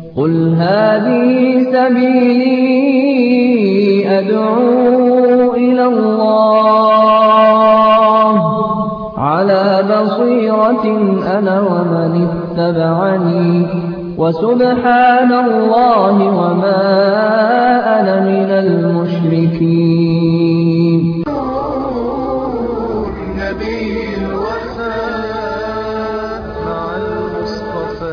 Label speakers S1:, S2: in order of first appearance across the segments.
S1: قل هذه سبيلي أدعو إلى الله على بصيرة أنا ومن اتبعني وسبحان الله وما أنا من المشركين
S2: نبي الوفاء مع المصطفى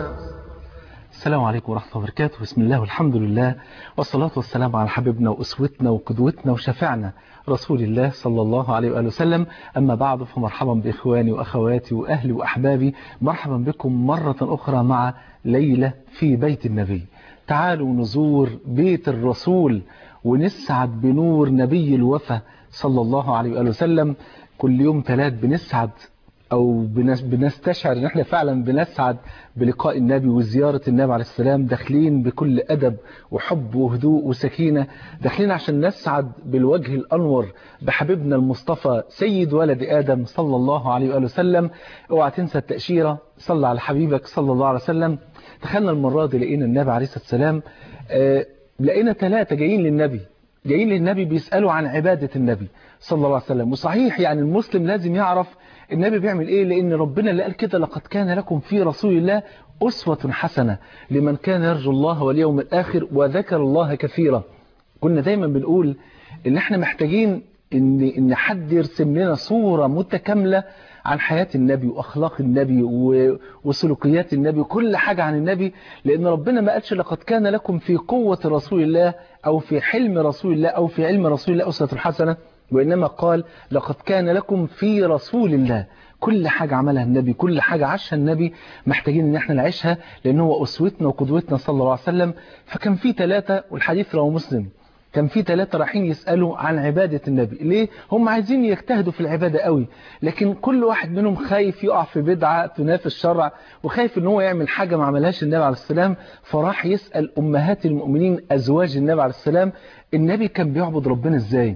S3: السلام عليكم ورحمة الله وبركاته بسم الله والحمد لله والصلاة والسلام على حبيبنا وأسوتنا وقدوتنا وشفعنا رسول الله صلى الله عليه وآله وسلم أما بعد فمرحبا بإخواني وأخواتي وأهلي وأحبابي مرحبا بكم مرة أخرى مع ليلة في بيت النبي تعالوا نزور بيت الرسول ونسعد بنور نبي الوفا صلى الله عليه وآله وسلم كل يوم ثلاث بنسعد او بنس- بنستشعر ان احنا فعلا بنسعد بلقاء النبي وزيارة النبي عليه السلام داخلين بكل ادب وحب وهدوء وسكينة داخلين عشان نسعد بالوجه الانور بحبيبنا المصطفى سيد ولد ادم صلى الله عليه وآله وسلم اوعى تنسى التأشيرة صلى على حبيبك صلى الله عليه وسلم دخلنا المرة دي لقينا النبي عليه الصلاة والسلام آه، لقينا ثلاثة جايين للنبي جايين للنبي بيسألوا عن عبادة النبي صلى الله عليه وسلم وصحيح يعني المسلم لازم يعرف النبي بيعمل ايه لان ربنا اللي قال كده لقد كان لكم في رسول الله أسوة حسنة لمن كان يرجو الله واليوم الآخر وذكر الله كثيرا كنا دايما بنقول ان احنا محتاجين ان ان حد يرسم لنا صورة متكاملة عن حياة النبي واخلاق النبي و- وسلوكيات النبي وكل حاجة عن النبي لان ربنا ما قالش لقد كان لكم في قوة رسول الله او في حلم رسول الله او في علم رسول الله أسوة حسنة وإنما قال لقد كان لكم في رسول الله كل حاجة عملها النبي كل حاجة عاشها النبي محتاجين ان احنا نعيشها لان هو أسوتنا وقدوتنا صلى الله عليه وسلم فكان في ثلاثة والحديث رواه مسلم كان في ثلاثة رايحين يسألوا عن عبادة النبي ليه؟ هم عايزين يجتهدوا في العبادة قوي لكن كل واحد منهم خايف يقع في بدعة تنافي الشرع وخايف ان هو يعمل حاجة ما عملهاش النبي عليه السلام فراح يسأل أمهات المؤمنين أزواج النبي عليه السلام النبي كان بيعبد ربنا ازاي؟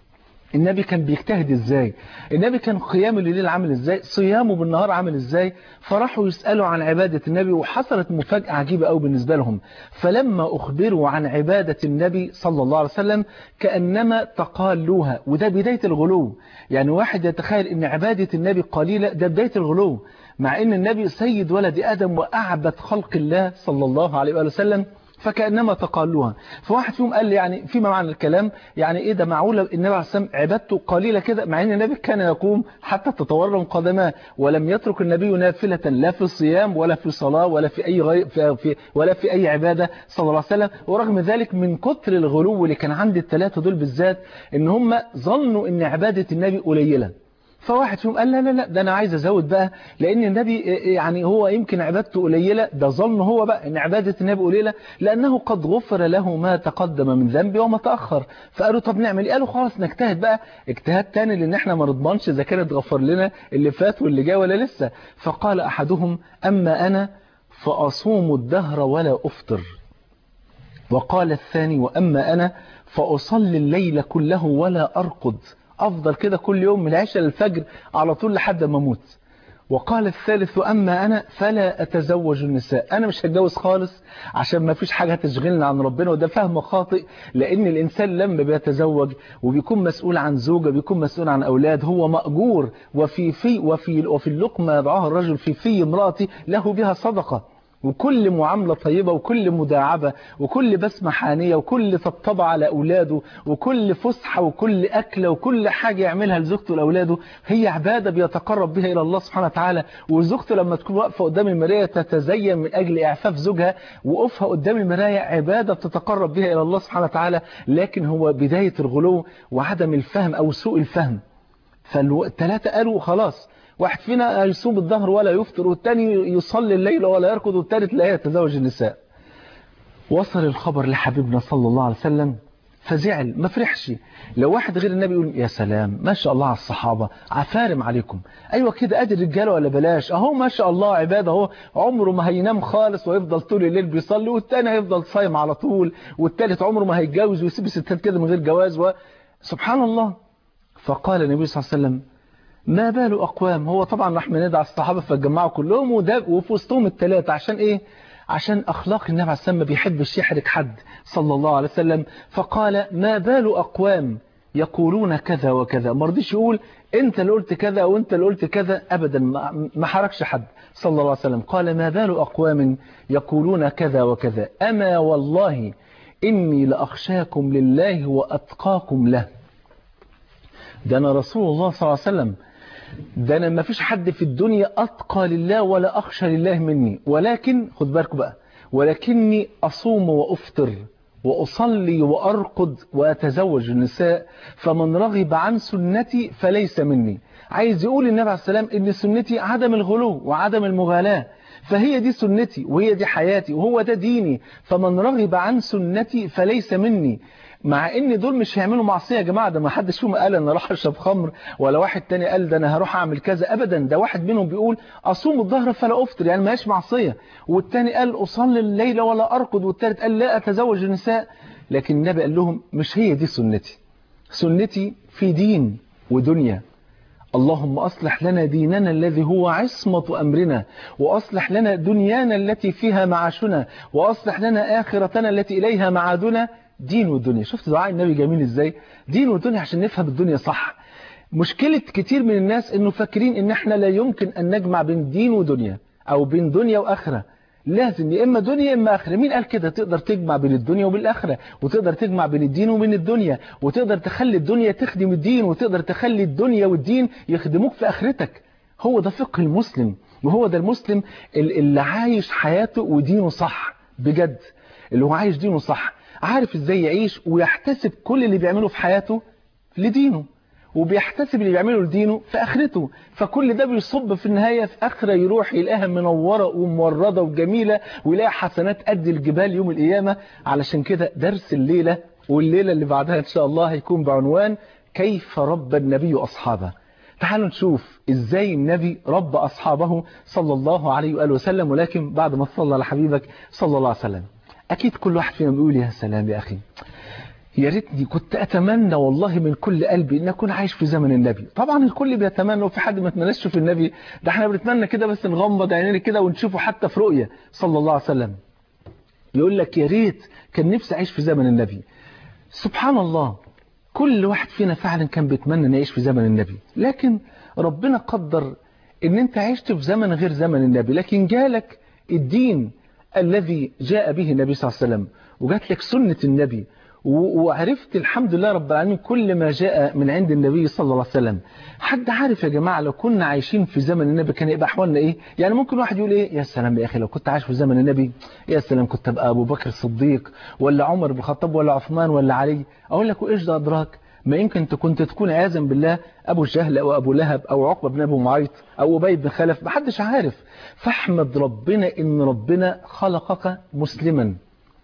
S3: النبي كان بيجتهد ازاي النبي كان قيامه الليل عامل ازاي صيامه بالنهار عامل ازاي فراحوا يسألوا عن عبادة النبي وحصلت مفاجأة عجيبة قوي بالنسبة لهم فلما أخبروا عن عبادة النبي صلى الله عليه وسلم كأنما تقالوها وده بداية الغلو يعني واحد يتخيل ان عبادة النبي قليلة ده بداية الغلو مع ان النبي سيد ولد آدم وأعبد خلق الله صلى الله عليه وآله وسلم فكأنما تقالوها فواحد فيهم قال لي يعني فيما معنى الكلام يعني ايه ده معقوله النبي عليه السلام عبادته قليله كده مع ان النبي كان يقوم حتى تتورم قدماه ولم يترك النبي نافله لا في الصيام ولا في صلاه ولا في اي غير في في ولا في اي عباده صلى الله عليه وسلم ورغم ذلك من كتر الغلو اللي كان عند الثلاثه دول بالذات ان هم ظنوا ان عباده النبي قليله فواحد فيهم قال لا لا لا ده انا عايز ازود بقى لان النبي يعني هو يمكن عبادته قليله ده ظن هو بقى ان عباده النبي قليله لانه قد غفر له ما تقدم من ذنبه وما تاخر فقالوا طب نعمل ايه قالوا خلاص نجتهد بقى اجتهاد تاني لان احنا ما نضمنش اذا كانت غفر لنا اللي فات واللي جاي ولا لسه فقال احدهم اما انا فاصوم الدهر ولا افطر وقال الثاني وأما أنا فأصلي الليل كله ولا أرقد أفضل كده كل يوم من العشاء للفجر على طول لحد ما أموت وقال الثالث وأما أنا فلا أتزوج النساء أنا مش هتجوز خالص عشان ما فيش حاجة تشغلنا عن ربنا وده فهم خاطئ لأن الإنسان لما بيتزوج وبيكون مسؤول عن زوجة بيكون مسؤول عن أولاد هو مأجور وفي في وفي وفي اللقمة يضعها الرجل في في امرأته له بها صدقة وكل معاملة طيبة وكل مداعبة وكل بسمة حانية وكل طبطبة على أولاده وكل فسحة وكل أكلة وكل حاجة يعملها لزوجته لأولاده هي عبادة بيتقرب بها إلى الله سبحانه وتعالى وزوجته لما تكون واقفة قدام المراية تتزين من أجل إعفاف زوجها وقفها قدام المراية عبادة بتتقرب بها إلى الله سبحانه وتعالى لكن هو بداية الغلو وعدم الفهم أو سوء الفهم فالثلاثة قالوا خلاص واحد فينا يصوم الظهر ولا يفطر والتاني يصلي الليل ولا يركض والتالت لا يتزوج النساء وصل الخبر لحبيبنا صلى الله عليه وسلم فزعل ما فرحش لو واحد غير النبي يقول يا سلام ما شاء الله على الصحابة عفارم عليكم أيوة كده أدي الرجالة ولا بلاش أهو ما شاء الله عبادة أهو عمره ما هينام خالص ويفضل طول الليل بيصلي والتاني هيفضل صايم على طول والتالت عمره ما هيتجوز ويسيب الستات كده من غير جواز و... سبحان الله فقال النبي صلى الله عليه وسلم ما بال أقوام هو طبعا راح منادى على الصحابة فاتجمعوا كلهم وده وفي وسطهم الثلاثة عشان إيه عشان أخلاق النبي عليه السلام ما بيحبش يحرج حد صلى الله عليه وسلم فقال ما بال أقوام يقولون كذا وكذا ما رضيش يقول انت اللي قلت كذا وانت اللي قلت كذا ابدا ما حركش حد صلى الله عليه وسلم قال ما بال اقوام يقولون كذا وكذا اما والله اني لاخشاكم لله واتقاكم له ده انا رسول الله صلى الله عليه وسلم ده انا ما فيش حد في الدنيا اتقى لله ولا اخشى لله مني ولكن خد بالكم بقى ولكني اصوم وافطر وأصلي وأرقد وأتزوج النساء فمن رغب عن سنتي فليس مني عايز يقول النبي عليه السلام إن سنتي عدم الغلو وعدم المغالاة فهي دي سنتي وهي دي حياتي وهو ده ديني فمن رغب عن سنتي فليس مني مع ان دول مش هيعملوا معصيه يا جماعه ده ما حدش فيهم قال انا راح اشرب خمر ولا واحد تاني قال ده انا هروح اعمل كذا ابدا ده واحد منهم بيقول اصوم الظهر فلا افطر يعني ما هيش معصيه والتاني قال اصلي الليل ولا ارقد والتالت قال لا اتزوج النساء لكن النبي قال لهم مش هي دي سنتي سنتي في دين ودنيا اللهم أصلح لنا ديننا الذي هو عصمة أمرنا وأصلح لنا دنيانا التي فيها معاشنا وأصلح لنا آخرتنا التي إليها معادنا دين والدنيا شفت دعاء النبي جميل ازاي دين والدنيا عشان نفهم الدنيا صح مشكلة كتير من الناس انه فاكرين ان احنا لا يمكن ان نجمع بين دين ودنيا او بين دنيا واخرة لازم يا اما دنيا يا اما اخره مين قال كده تقدر تجمع بين الدنيا وبين الاخره وتقدر تجمع بين الدين وبين الدنيا وتقدر تخلي الدنيا تخدم الدين وتقدر تخلي الدنيا والدين يخدموك في اخرتك هو ده فقه المسلم وهو ده المسلم اللي عايش حياته ودينه صح بجد اللي هو عايش دينه صح عارف ازاي يعيش ويحتسب كل اللي بيعمله في حياته لدينه وبيحتسب اللي بيعمله لدينه في اخرته فكل ده بيصب في النهاية في اخرة يروح يلاقيها منورة وموردة وجميلة ويلاقي حسنات قد الجبال يوم القيامة علشان كده درس الليلة والليلة اللي بعدها ان شاء الله هيكون بعنوان كيف رب النبي اصحابه تعالوا نشوف ازاي النبي رب اصحابه صلى الله عليه وآله وسلم ولكن بعد ما تصلى على حبيبك صلى الله عليه وسلم اكيد كل واحد فينا بيقول يا سلام يا اخي يا ريتني كنت اتمنى والله من كل قلبي ان اكون عايش في زمن النبي طبعا الكل بيتمنى وفي حد ما يتمناش يشوف النبي ده احنا بنتمنى كده بس نغمض عينينا كده ونشوفه حتى في رؤيه صلى الله عليه وسلم يقول لك يا ريت كان نفسي اعيش في زمن النبي سبحان الله كل واحد فينا فعلا كان بيتمنى ان يعيش في زمن النبي لكن ربنا قدر ان انت عشت في زمن غير زمن النبي لكن جالك الدين الذي جاء به النبي صلى الله عليه وسلم وجات لك سنة النبي وعرفت الحمد لله رب العالمين كل ما جاء من عند النبي صلى الله عليه وسلم حد عارف يا جماعة لو كنا عايشين في زمن النبي كان يبقى أحوالنا إيه يعني ممكن واحد يقول إيه يا سلام يا أخي لو كنت عايش في زمن النبي يا سلام كنت أبقى أبو بكر الصديق ولا عمر بن الخطاب ولا عثمان ولا علي أقول لك وإيش ده أدراك ما يمكن انت كنت تكون عياذا بالله ابو جهل او ابو لهب او عقبه بن ابو معيط او ابي بن خلف محدش عارف فاحمد ربنا ان ربنا خلقك مسلما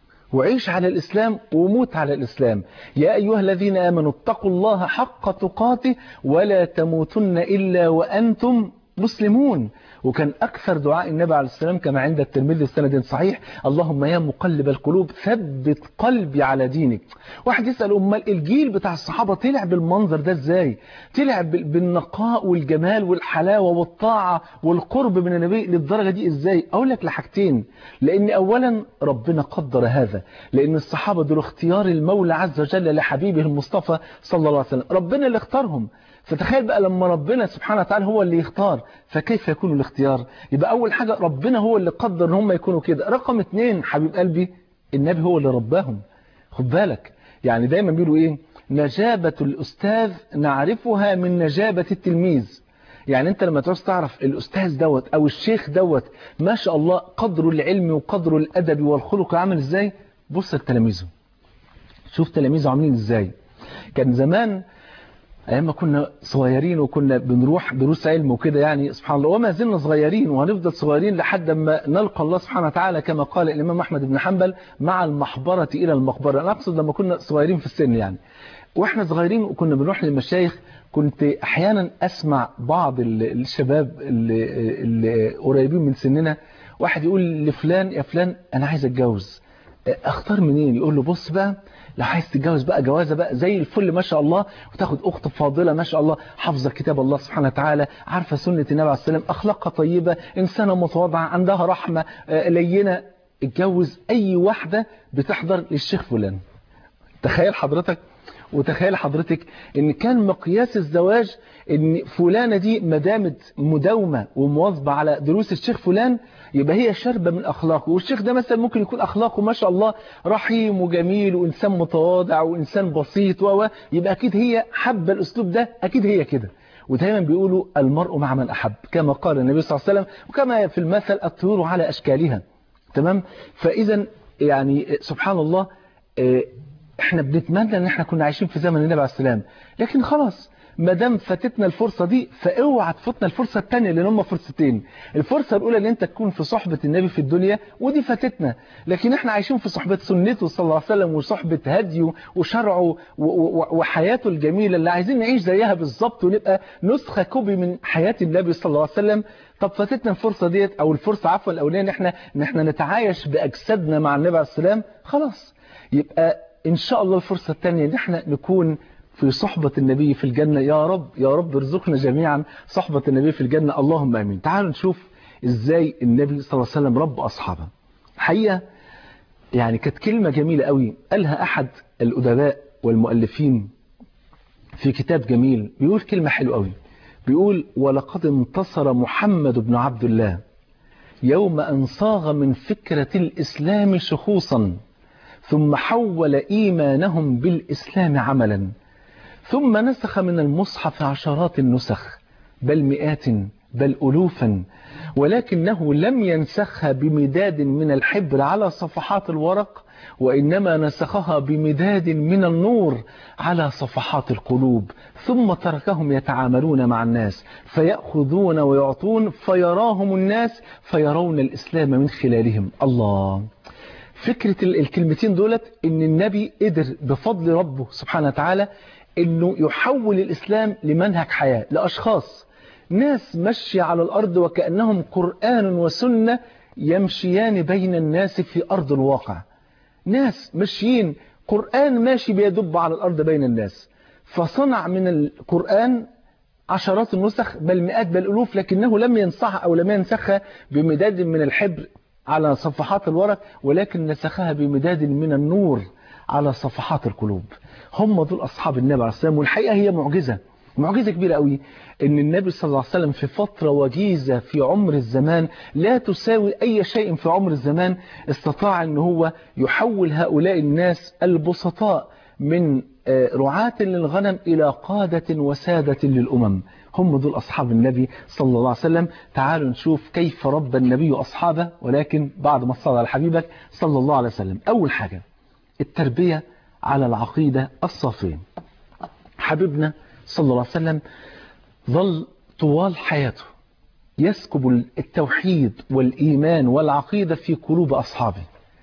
S3: وعيش على الإسلام وموت على الإسلام يا أيها الذين آمنوا اتقوا الله حق تقاته ولا تموتن إلا وأنتم مسلمون وكان أكثر دعاء النبي عليه السلام كما عند الترمذي السند صحيح اللهم يا مقلب القلوب ثبت قلبي على دينك واحد يسأل أمال الجيل بتاع الصحابة طلع بالمنظر ده ازاي طلع بالنقاء والجمال والحلاوة والطاعة والقرب من النبي للدرجة دي ازاي أقول لك لحاجتين لأن أولا ربنا قدر هذا لأن الصحابة دول اختيار المولى عز وجل لحبيبه المصطفى صلى الله عليه وسلم ربنا اللي اختارهم فتخيل بقى لما ربنا سبحانه وتعالى هو اللي يختار فكيف يكون الاختيار يبقى أول حاجة ربنا هو اللي قدر ان هم يكونوا كده رقم اتنين حبيب قلبي النبي هو اللي رباهم خد بالك يعني دايما بيقولوا ايه نجابة الأستاذ نعرفها من نجابة التلميذ يعني انت لما تعوز تعرف الأستاذ دوت أو الشيخ دوت ما شاء الله قدره العلمي وقدره الأدبي والخلق عامل ازاي بص لتلاميذه شوف تلاميذه عاملين ازاي كان زمان ايام ما كنا صغيرين وكنا بنروح دروس علم وكده يعني سبحان الله وما زلنا صغيرين وهنفضل صغيرين لحد ما نلقى الله سبحانه وتعالى كما قال الامام احمد بن حنبل مع المحبره الى المقبره انا اقصد لما كنا صغيرين في السن يعني واحنا صغيرين وكنا بنروح للمشايخ كنت احيانا اسمع بعض الشباب اللي, اللي قريبين من سننا واحد يقول لفلان يا فلان انا عايز اتجوز اختار منين يقول له بص بقى لو عايز تتجوز بقى جوازه بقى زي الفل ما شاء الله وتاخد اخت فاضله ما شاء الله حافظه كتاب الله سبحانه وتعالى عارفه سنه النبي عليه السلام اخلاقها طيبه انسانه متواضعه عندها رحمه لينه اتجوز اي واحدة بتحضر للشيخ فلان تخيل حضرتك وتخيل حضرتك ان كان مقياس الزواج ان فلانة دي مدامت مداومة ومواظبة على دروس الشيخ فلان يبقى هي شربة من اخلاقه والشيخ ده مثلا ممكن يكون اخلاقه ما شاء الله رحيم وجميل وانسان متواضع وانسان بسيط و يبقى اكيد هي حابة الاسلوب ده اكيد هي كده ودايما بيقولوا المرء مع من احب كما قال النبي صلى الله عليه وسلم وكما في المثل الطيور على اشكالها تمام فاذا يعني سبحان الله احنا بنتمنى ان احنا كنا عايشين في زمن النبي عليه السلام لكن خلاص ما دام فاتتنا الفرصه دي فاوعى تفوتنا الفرصه الثانيه لان هم فرصتين الفرصه الاولى ان انت تكون في صحبه النبي في الدنيا ودي فاتتنا لكن احنا عايشين في صحبه سنته صلى الله عليه وسلم وصحبه هديه وشرعه وحياته الجميله اللي عايزين نعيش زيها بالظبط ونبقى نسخه كوبي من حياه النبي صلى الله عليه وسلم طب فاتتنا الفرصه ديت او الفرصه عفوا الاولانيه ان احنا ان احنا نتعايش باجسادنا مع النبي عليه السلام خلاص يبقى ان شاء الله الفرصه الثانيه ان احنا نكون في صحبة النبي في الجنة يا رب يا رب ارزقنا جميعا صحبة النبي في الجنة اللهم امين تعالوا نشوف ازاي النبي صلى الله عليه وسلم رب اصحابه حقيقة يعني كانت كلمة جميلة قوي قالها احد الادباء والمؤلفين في كتاب جميل بيقول كلمة حلوة قوي بيقول ولقد انتصر محمد بن عبد الله يوم ان صاغ من فكرة الاسلام شخوصا ثم حول ايمانهم بالاسلام عملا ثم نسخ من المصحف عشرات النسخ بل مئات بل ألوفا ولكنه لم ينسخها بمداد من الحبر على صفحات الورق وإنما نسخها بمداد من النور على صفحات القلوب ثم تركهم يتعاملون مع الناس فيأخذون ويعطون فيراهم الناس فيرون الإسلام من خلالهم الله فكرة الكلمتين دولت ان النبي قدر بفضل ربه سبحانه وتعالى انه يحول الاسلام لمنهج حياة لاشخاص ناس ماشية على الارض وكأنهم قرآن وسنة يمشيان بين الناس في ارض الواقع ناس ماشيين قرآن ماشي بيدب على الارض بين الناس فصنع من القرآن عشرات النسخ بل مئات بل ألوف لكنه لم ينصحها أو لم ينسخها بمداد من الحبر على صفحات الورق ولكن نسخها بمداد من النور على صفحات القلوب هم دول أصحاب النبي عليه السلام والحقيقة هي معجزة معجزة كبيرة قوي ان النبي صلى الله عليه وسلم في فترة وجيزة في عمر الزمان لا تساوي اي شيء في عمر الزمان استطاع ان هو يحول هؤلاء الناس البسطاء من رعاة للغنم إلى قادة وسادة للأمم هم دول أصحاب النبي صلى الله عليه وسلم تعالوا نشوف كيف رب النبي أصحابه ولكن بعد ما صلى على حبيبك صلى الله عليه وسلم أول حاجة التربية على العقيدة الصافية حبيبنا صلى الله عليه وسلم ظل طوال حياته يسكب التوحيد والإيمان والعقيدة في قلوب أصحابه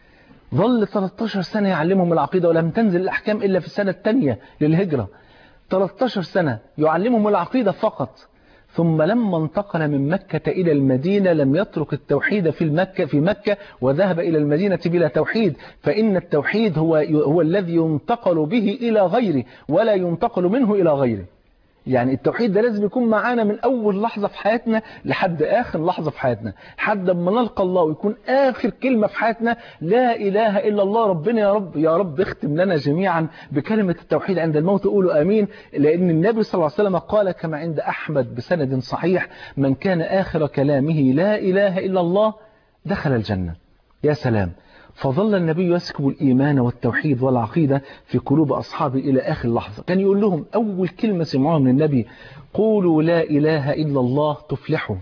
S3: ظل 13 سنة يعلمهم العقيدة ولم تنزل الأحكام إلا في السنة الثانية للهجرة 13 سنة يعلمهم العقيدة فقط ثم لما انتقل من مكة إلى المدينة لم يترك التوحيد في المكة في مكة وذهب إلى المدينة بلا توحيد فإن التوحيد هو هو الذي ينتقل به إلى غيره ولا ينتقل منه إلى غيره يعني التوحيد ده لازم يكون معانا من أول لحظة في حياتنا لحد آخر لحظة في حياتنا لحد ما نلقى الله ويكون آخر كلمة في حياتنا لا إله إلا الله ربنا يا رب يا رب اختم لنا جميعا بكلمة التوحيد عند الموت قولوا آمين لأن النبي صلى الله عليه وسلم قال كما عند أحمد بسند صحيح من كان آخر كلامه لا إله إلا الله دخل الجنة يا سلام فظل النبي يسكب الإيمان والتوحيد والعقيدة في قلوب أصحابه إلى آخر لحظة كان يقول لهم أول كلمة سمعوها من النبي قولوا لا إله إلا الله تفلحوا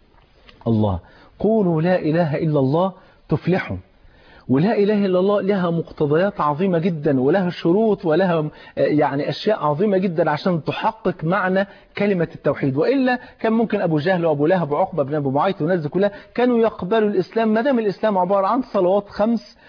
S3: الله قولوا لا إله إلا الله تفلحوا ولا إله إلا الله لها مقتضيات عظيمة جدا ولها شروط ولها يعني أشياء عظيمة جدا عشان تحقق معنى كلمة التوحيد وإلا كان ممكن أبو جهل وأبو لهب وعقبة بن أبو معيط والناس دي كلها كانوا يقبلوا الإسلام ما دام الإسلام عبارة عن صلوات خمس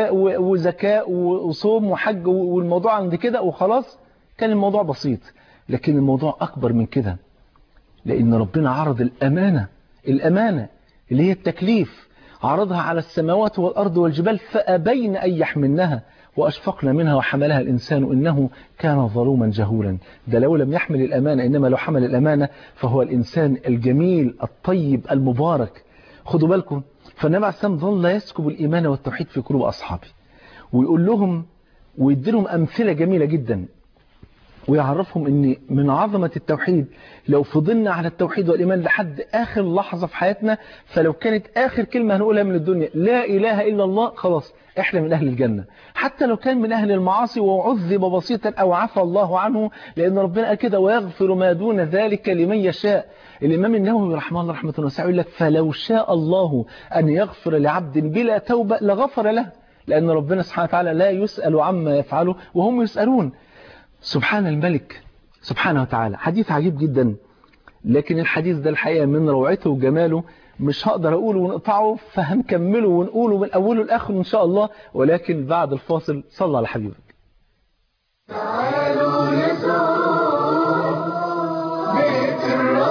S3: وزكاة وصوم وحج والموضوع عند كده وخلاص كان الموضوع بسيط لكن الموضوع أكبر من كده لأن ربنا عرض الأمانة الأمانة اللي هي التكليف عرضها على السماوات والأرض والجبال فأبين أن يحملنها وأشفقنا منها وحملها الإنسان إنه كان ظلوما جهولا ده لو لم يحمل الأمانة إنما لو حمل الأمانة فهو الإنسان الجميل الطيب المبارك خدوا بالكم فالنبي عليه السلام ظل يسكب الإيمان والتوحيد في قلوب أصحابه ويقول لهم ويدي لهم أمثلة جميلة جدا ويعرفهم ان من عظمة التوحيد لو فضلنا على التوحيد والإيمان لحد آخر لحظة في حياتنا فلو كانت آخر كلمة هنقولها من الدنيا لا إله إلا الله خلاص احنا من أهل الجنة حتى لو كان من أهل المعاصي وعذب بسيطا أو عفى الله عنه لأن ربنا قال كده ويغفر ما دون ذلك لمن يشاء الإمام النووي رحمه الله رحمة واسعة يقول لك فلو شاء الله أن يغفر لعبد بلا توبة لغفر له لأن ربنا سبحانه وتعالى لا يسأل عما يفعله وهم يسألون سبحان الملك سبحانه وتعالى حديث عجيب جدا لكن الحديث ده الحقيقة من روعته وجماله مش هقدر أقوله ونقطعه فهنكمله ونقوله من أوله لآخره إن شاء الله ولكن بعد الفاصل صلى على حبيبك
S2: تعالوا نزور بيت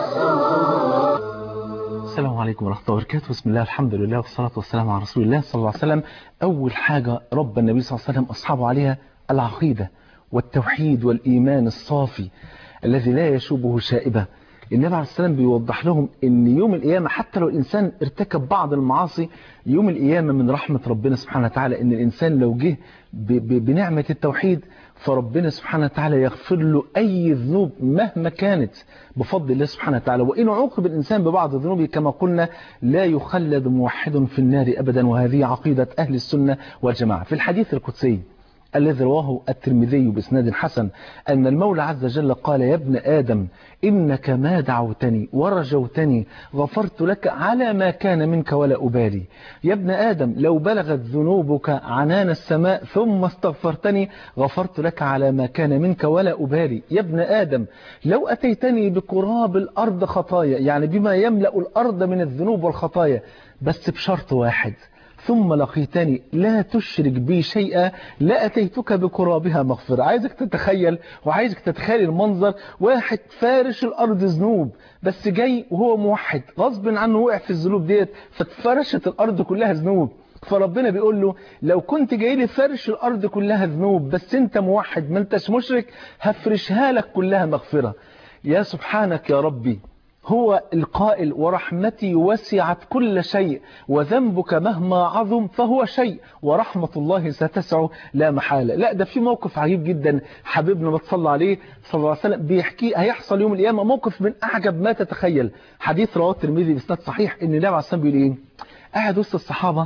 S2: الرسول
S3: السلام عليكم ورحمة الله وبركاته بسم الله الحمد لله والصلاة والسلام على رسول الله صلى الله عليه وسلم أول حاجة رب النبي صلى الله عليه وسلم أصحابه عليها العقيدة والتوحيد والإيمان الصافي الذي لا يشوبه شائبة النبي عليه السلام بيوضح لهم ان يوم القيامة حتى لو الإنسان ارتكب بعض المعاصي يوم القيامة من رحمة ربنا سبحانه وتعالى ان الإنسان لو جه ب- ب- بنعمة التوحيد فربنا سبحانه وتعالى يغفر له أي ذنوب مهما كانت بفضل الله سبحانه وتعالى وإن عوقب الإنسان ببعض ذنوبه كما قلنا لا يخلد موحد في النار أبدا وهذه عقيدة أهل السنة والجماعة في الحديث القدسي الذي رواه الترمذي بإسناد حسن أن المولى عز وجل قال يا ابن آدم إنك ما دعوتني ورجوتني غفرت لك على ما كان منك ولا أبالي يا ابن آدم لو بلغت ذنوبك عنان السماء ثم استغفرتني غفرت لك على ما كان منك ولا أبالي يا ابن آدم لو أتيتني بقراب الأرض خطايا يعني بما يملأ الأرض من الذنوب والخطايا بس بشرط واحد ثم لقيتني لا تشرك بي شيئا لا أتيتك بقرابها مغفرة عايزك تتخيل وعايزك تتخيل المنظر واحد فارش الأرض ذنوب بس جاي وهو موحد غصب عنه وقع في الذنوب ديت فاتفرشت الأرض كلها ذنوب فربنا بيقول له لو كنت جاي لي فرش الأرض كلها ذنوب بس انت موحد ما انتش مشرك هفرشها لك كلها مغفرة يا سبحانك يا ربي هو القائل ورحمتي وسعت كل شيء وذنبك مهما عظم فهو شيء ورحمة الله ستسع لا محالة لا ده في موقف عجيب جدا حبيبنا ما تصلى عليه صلى الله عليه وسلم بيحكي هيحصل يوم القيامة موقف من أعجب ما تتخيل حديث رواه الترمذي بإسناد صحيح إن النبي عليه الصلاة والسلام بيقول إيه قاعد وسط الصحابة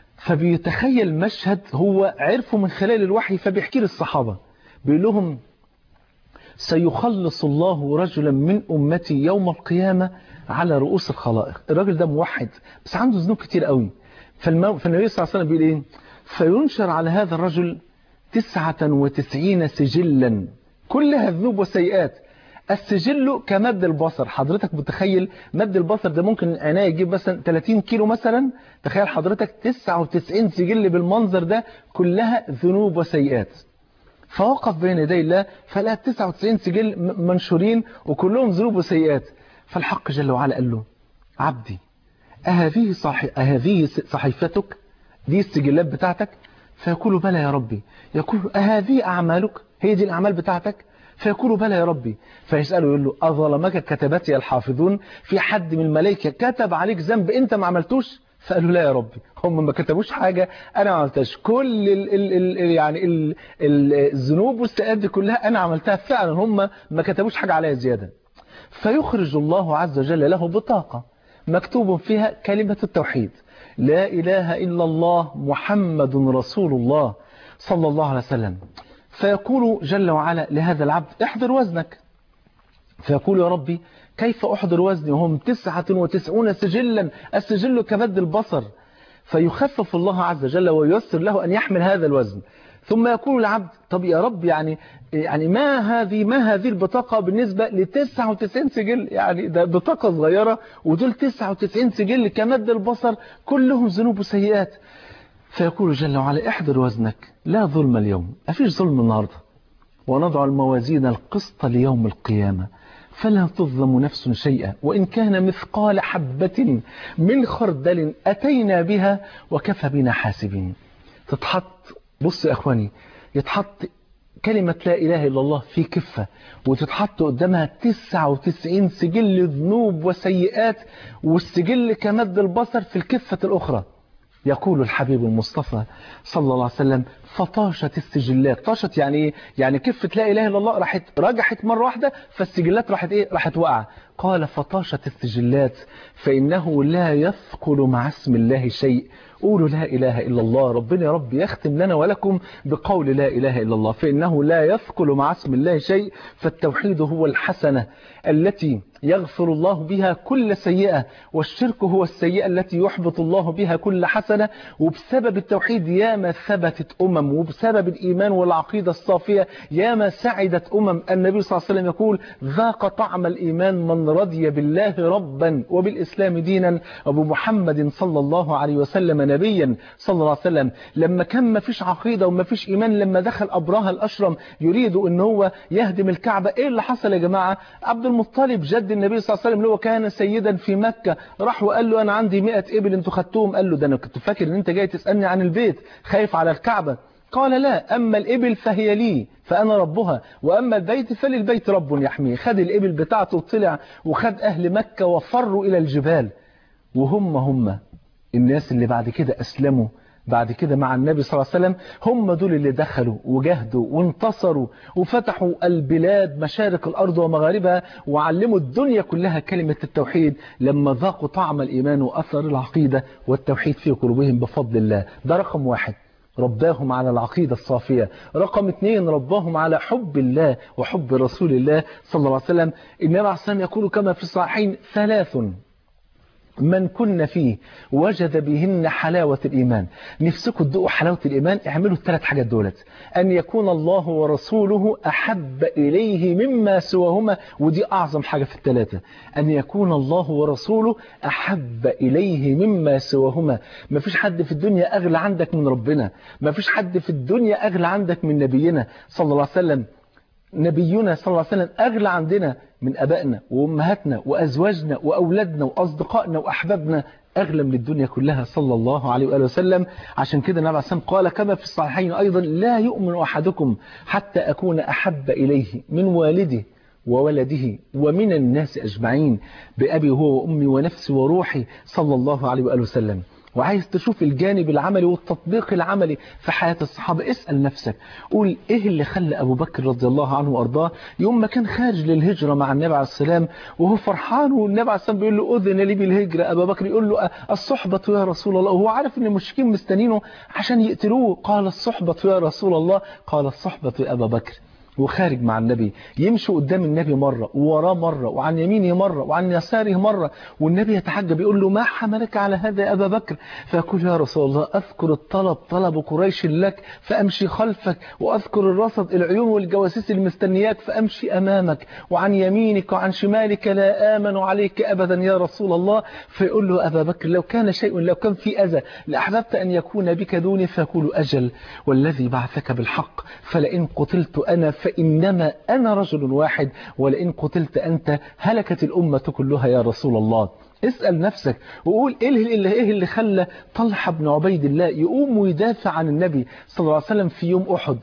S3: فبيتخيل مشهد هو عرفه من خلال الوحي فبيحكي للصحابة بيقول لهم سيخلص الله رجلا من أمتي يوم القيامة على رؤوس الخلائق الراجل ده موحد بس عنده ذنوب كتير قوي فالمو... فالنبي صلى الله عليه وسلم بيقول ايه فينشر على هذا الرجل تسعة وتسعين سجلا كلها ذنوب وسيئات السجل كمد البصر حضرتك متخيل مد البصر ده ممكن عناية يجيب مثلا 30 كيلو مثلا تخيل حضرتك 99 سجل بالمنظر ده كلها ذنوب وسيئات فوقف بين يدي الله فلقى 99 سجل م- منشورين وكلهم ذنوب وسيئات فالحق جل وعلا قال له عبدي أهذه, صحي... أهذه س- صحيفتك دي السجلات بتاعتك فيقول بلى يا ربي يقول أهذه أعمالك هي دي الأعمال بتاعتك فيقول بلى يا ربي فيسأله يقول له أظلمك كتبتي الحافظون في حد من الملائكة كتب عليك ذنب أنت ما عملتوش فقالوا لا يا ربي هم ما كتبوش حاجة أنا ما عملتهاش كل ال ال ال يعني ال ال الذنوب والسيئات دي كلها أنا عملتها فعلا هم ما كتبوش حاجة عليها زيادة فيخرج الله عز وجل له بطاقة مكتوب فيها كلمة التوحيد لا إله إلا الله محمد رسول الله صلى الله عليه وسلم فيقول جل وعلا لهذا العبد احضر وزنك فيقول يا ربي كيف أحضر وزني وهم تسعة وتسعون سجلا السجل كمد البصر فيخفف الله عز وجل وييسر له أن يحمل هذا الوزن ثم يقول العبد طب يا رب يعني يعني ما هذه ما هذه البطاقة بالنسبة ل 99 سجل يعني ده بطاقة صغيرة ودول 99 سجل كمد البصر كلهم ذنوب وسيئات فيقول جل وعلا احضر وزنك لا ظلم اليوم أفيش ظلم النهاردة ونضع الموازين القسط ليوم القيامة فلا تظلم نفس شيئا وإن كان مثقال حبة من خردل أتينا بها وكفى بنا حاسبين تتحط بص يا أخواني يتحط كلمة لا إله إلا الله في كفة وتتحط قدامها 99 سجل ذنوب وسيئات والسجل كمد البصر في الكفة الأخرى يقول الحبيب المصطفى صلى الله عليه وسلم فطاشت السجلات طاشت يعني ايه يعني كفة لا إله إلا الله راحت رجحت مرة واحدة فالسجلات راحت ايه راحت وقع قال فطاشت السجلات فإنه لا يثقل مع اسم الله شيء قولوا لا إله إلا الله ربنا يا رب يختم لنا ولكم بقول لا إله إلا الله فإنه لا يثقل مع اسم الله شيء فالتوحيد هو الحسنة التي يغفر الله بها كل سيئة والشرك هو السيئة التي يحبط الله بها كل حسنة وبسبب التوحيد ياما ثبتت أمم وبسبب الإيمان والعقيدة الصافية ياما سعدت أمم النبي صلى الله عليه وسلم يقول ذاق طعم الإيمان من رضي بالله ربا وبالإسلام دينا وبمحمد صلى الله عليه وسلم نبيا صلى الله عليه وسلم لما كان ما فيش عقيدة وما فيش إيمان لما دخل أبراها الأشرم يريد أن هو يهدم الكعبة إيه اللي حصل يا جماعة عبد المطلب جد النبي صلى الله عليه وسلم اللي هو كان سيدا في مكة راح وقال له أنا عندي 100 إبل أنتوا خدتوهم قال له ده أنا كنت فاكر أن أنت جاي تسألني عن البيت خايف على الكعبة قال لا أما الإبل فهي لي فأنا ربها وأما البيت فللبيت رب يحميه خد الإبل بتاعته وطلع وخد أهل مكة وفروا إلى الجبال وهم هم الناس اللي بعد كده أسلموا بعد كده مع النبي صلى الله عليه وسلم هم دول اللي دخلوا وجاهدوا وانتصروا وفتحوا البلاد مشارق الأرض ومغاربها وعلموا الدنيا كلها كلمة التوحيد لما ذاقوا طعم الإيمان وأثر العقيدة والتوحيد في قلوبهم بفضل الله ده رقم واحد رباهم على العقيدة الصافية رقم اثنين رباهم على حب الله وحب رسول الله صلى الله عليه وسلم النبي عليه السلام يقول كما في الصحيحين ثلاث من كن فيه وجد بهن حلاوة الإيمان نفسكم تدقوا حلاوة الإيمان اعملوا الثلاث حاجات دولت أن يكون الله ورسوله أحب إليه مما سواهما ودي أعظم حاجة في الثلاثة أن يكون الله ورسوله أحب إليه مما سواهما ما فيش حد في الدنيا أغلى عندك من ربنا ما فيش حد في الدنيا أغلى عندك من نبينا صلى الله عليه وسلم نبينا صلى الله عليه وسلم أغلى عندنا من أبائنا وأمهاتنا وأزواجنا وأولادنا وأصدقائنا وأحبابنا أغلى من الدنيا كلها صلى الله عليه وآله وسلم عشان كده النبي عليه الصلاة والسلام قال كما في الصحيحين أيضا لا يؤمن أحدكم حتى أكون أحب إليه من والده وولده ومن الناس أجمعين بأبي هو وأمي ونفسي وروحي صلى الله عليه وآله وسلم وعايز تشوف الجانب العملي والتطبيق العملي في حياة الصحابة اسأل نفسك قول ايه اللي خلى ابو بكر رضي الله عنه وارضاه يوم ما كان خارج للهجرة مع النبي عليه السلام وهو فرحان والنبي عليه السلام بيقول له اذن لي بالهجرة ابو بكر يقول له الصحبة يا رسول الله وهو عارف ان المشركين مستنينه عشان يقتلوه قال الصحبة يا رسول الله قال الصحبة يا ابا بكر وخارج مع النبي يمشي قدام النبي مرة ووراه مرة وعن يمينه مرة وعن يساره مرة والنبي يتحجب يقول له ما حملك على هذا يا أبا بكر فيقول يا رسول الله أذكر الطلب طلب قريش لك فأمشي خلفك وأذكر الرصد العيون والجواسيس المستنياك فأمشي أمامك وعن يمينك وعن شمالك لا آمن عليك أبدا يا رسول الله فيقول له أبا بكر لو كان شيء لو كان في أذى لأحببت أن يكون بك دوني فيقول أجل والذي بعثك بالحق فلئن قتلت أنا فإنما أنا رجل واحد ولئن قتلت أنت هلكت الأمة كلها يا رسول الله اسأل نفسك وقول إيه اللي, إيه اللي خلى طلحة بن عبيد الله يقوم ويدافع عن النبي صلى الله عليه وسلم في يوم أحد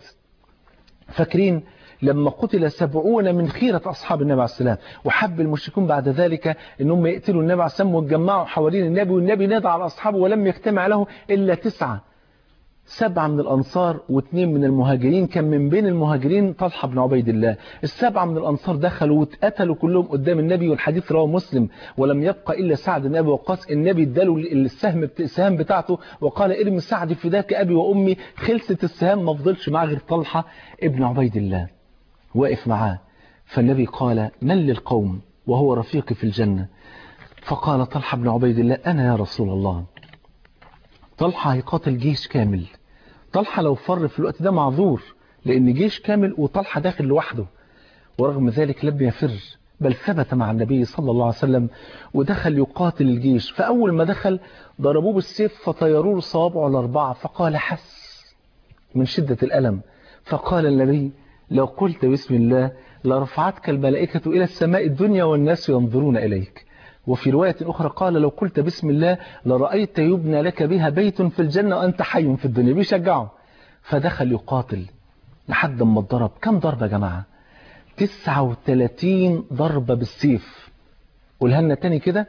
S3: فاكرين لما قتل سبعون من خيرة أصحاب النبي عليه السلام وحب المشركون بعد ذلك أنهم يقتلوا النبي عليه السلام واتجمعوا حوالين النبي والنبي نادى على أصحابه ولم يجتمع له إلا تسعة سبعة من الأنصار واثنين من المهاجرين كان من بين المهاجرين طلحة بن عبيد الله السبعة من الأنصار دخلوا واتقتلوا كلهم قدام النبي والحديث رواه مسلم ولم يبقى إلا سعد بن أبي وقاص النبي اداله السهم السهام بتاعته وقال ارمي سعد فداك أبي وأمي خلصت السهام ما فضلش معاه غير طلحة ابن عبيد الله واقف معاه فالنبي قال من للقوم وهو رفيقي في الجنة فقال طلحة بن عبيد الله أنا يا رسول الله طلحة هيقاتل جيش كامل طلحة لو فر في الوقت ده معذور لأن جيش كامل وطلحة داخل لوحده ورغم ذلك لم يفر بل ثبت مع النبي صلى الله عليه وسلم ودخل يقاتل الجيش فأول ما دخل ضربوه بالسيف فطيروه صوابعه الأربعة فقال حس من شدة الألم فقال النبي لو قلت بسم الله لرفعتك الملائكة إلى السماء الدنيا والناس ينظرون إليك وفي رواية أخرى قال لو قلت بسم الله لرأيت يبنى لك بها بيت في الجنة وأنت حي في الدنيا بيشجعه فدخل يقاتل لحد ما اتضرب كم ضربة يا جماعة 39 ضربة بالسيف قولها لنا تاني كده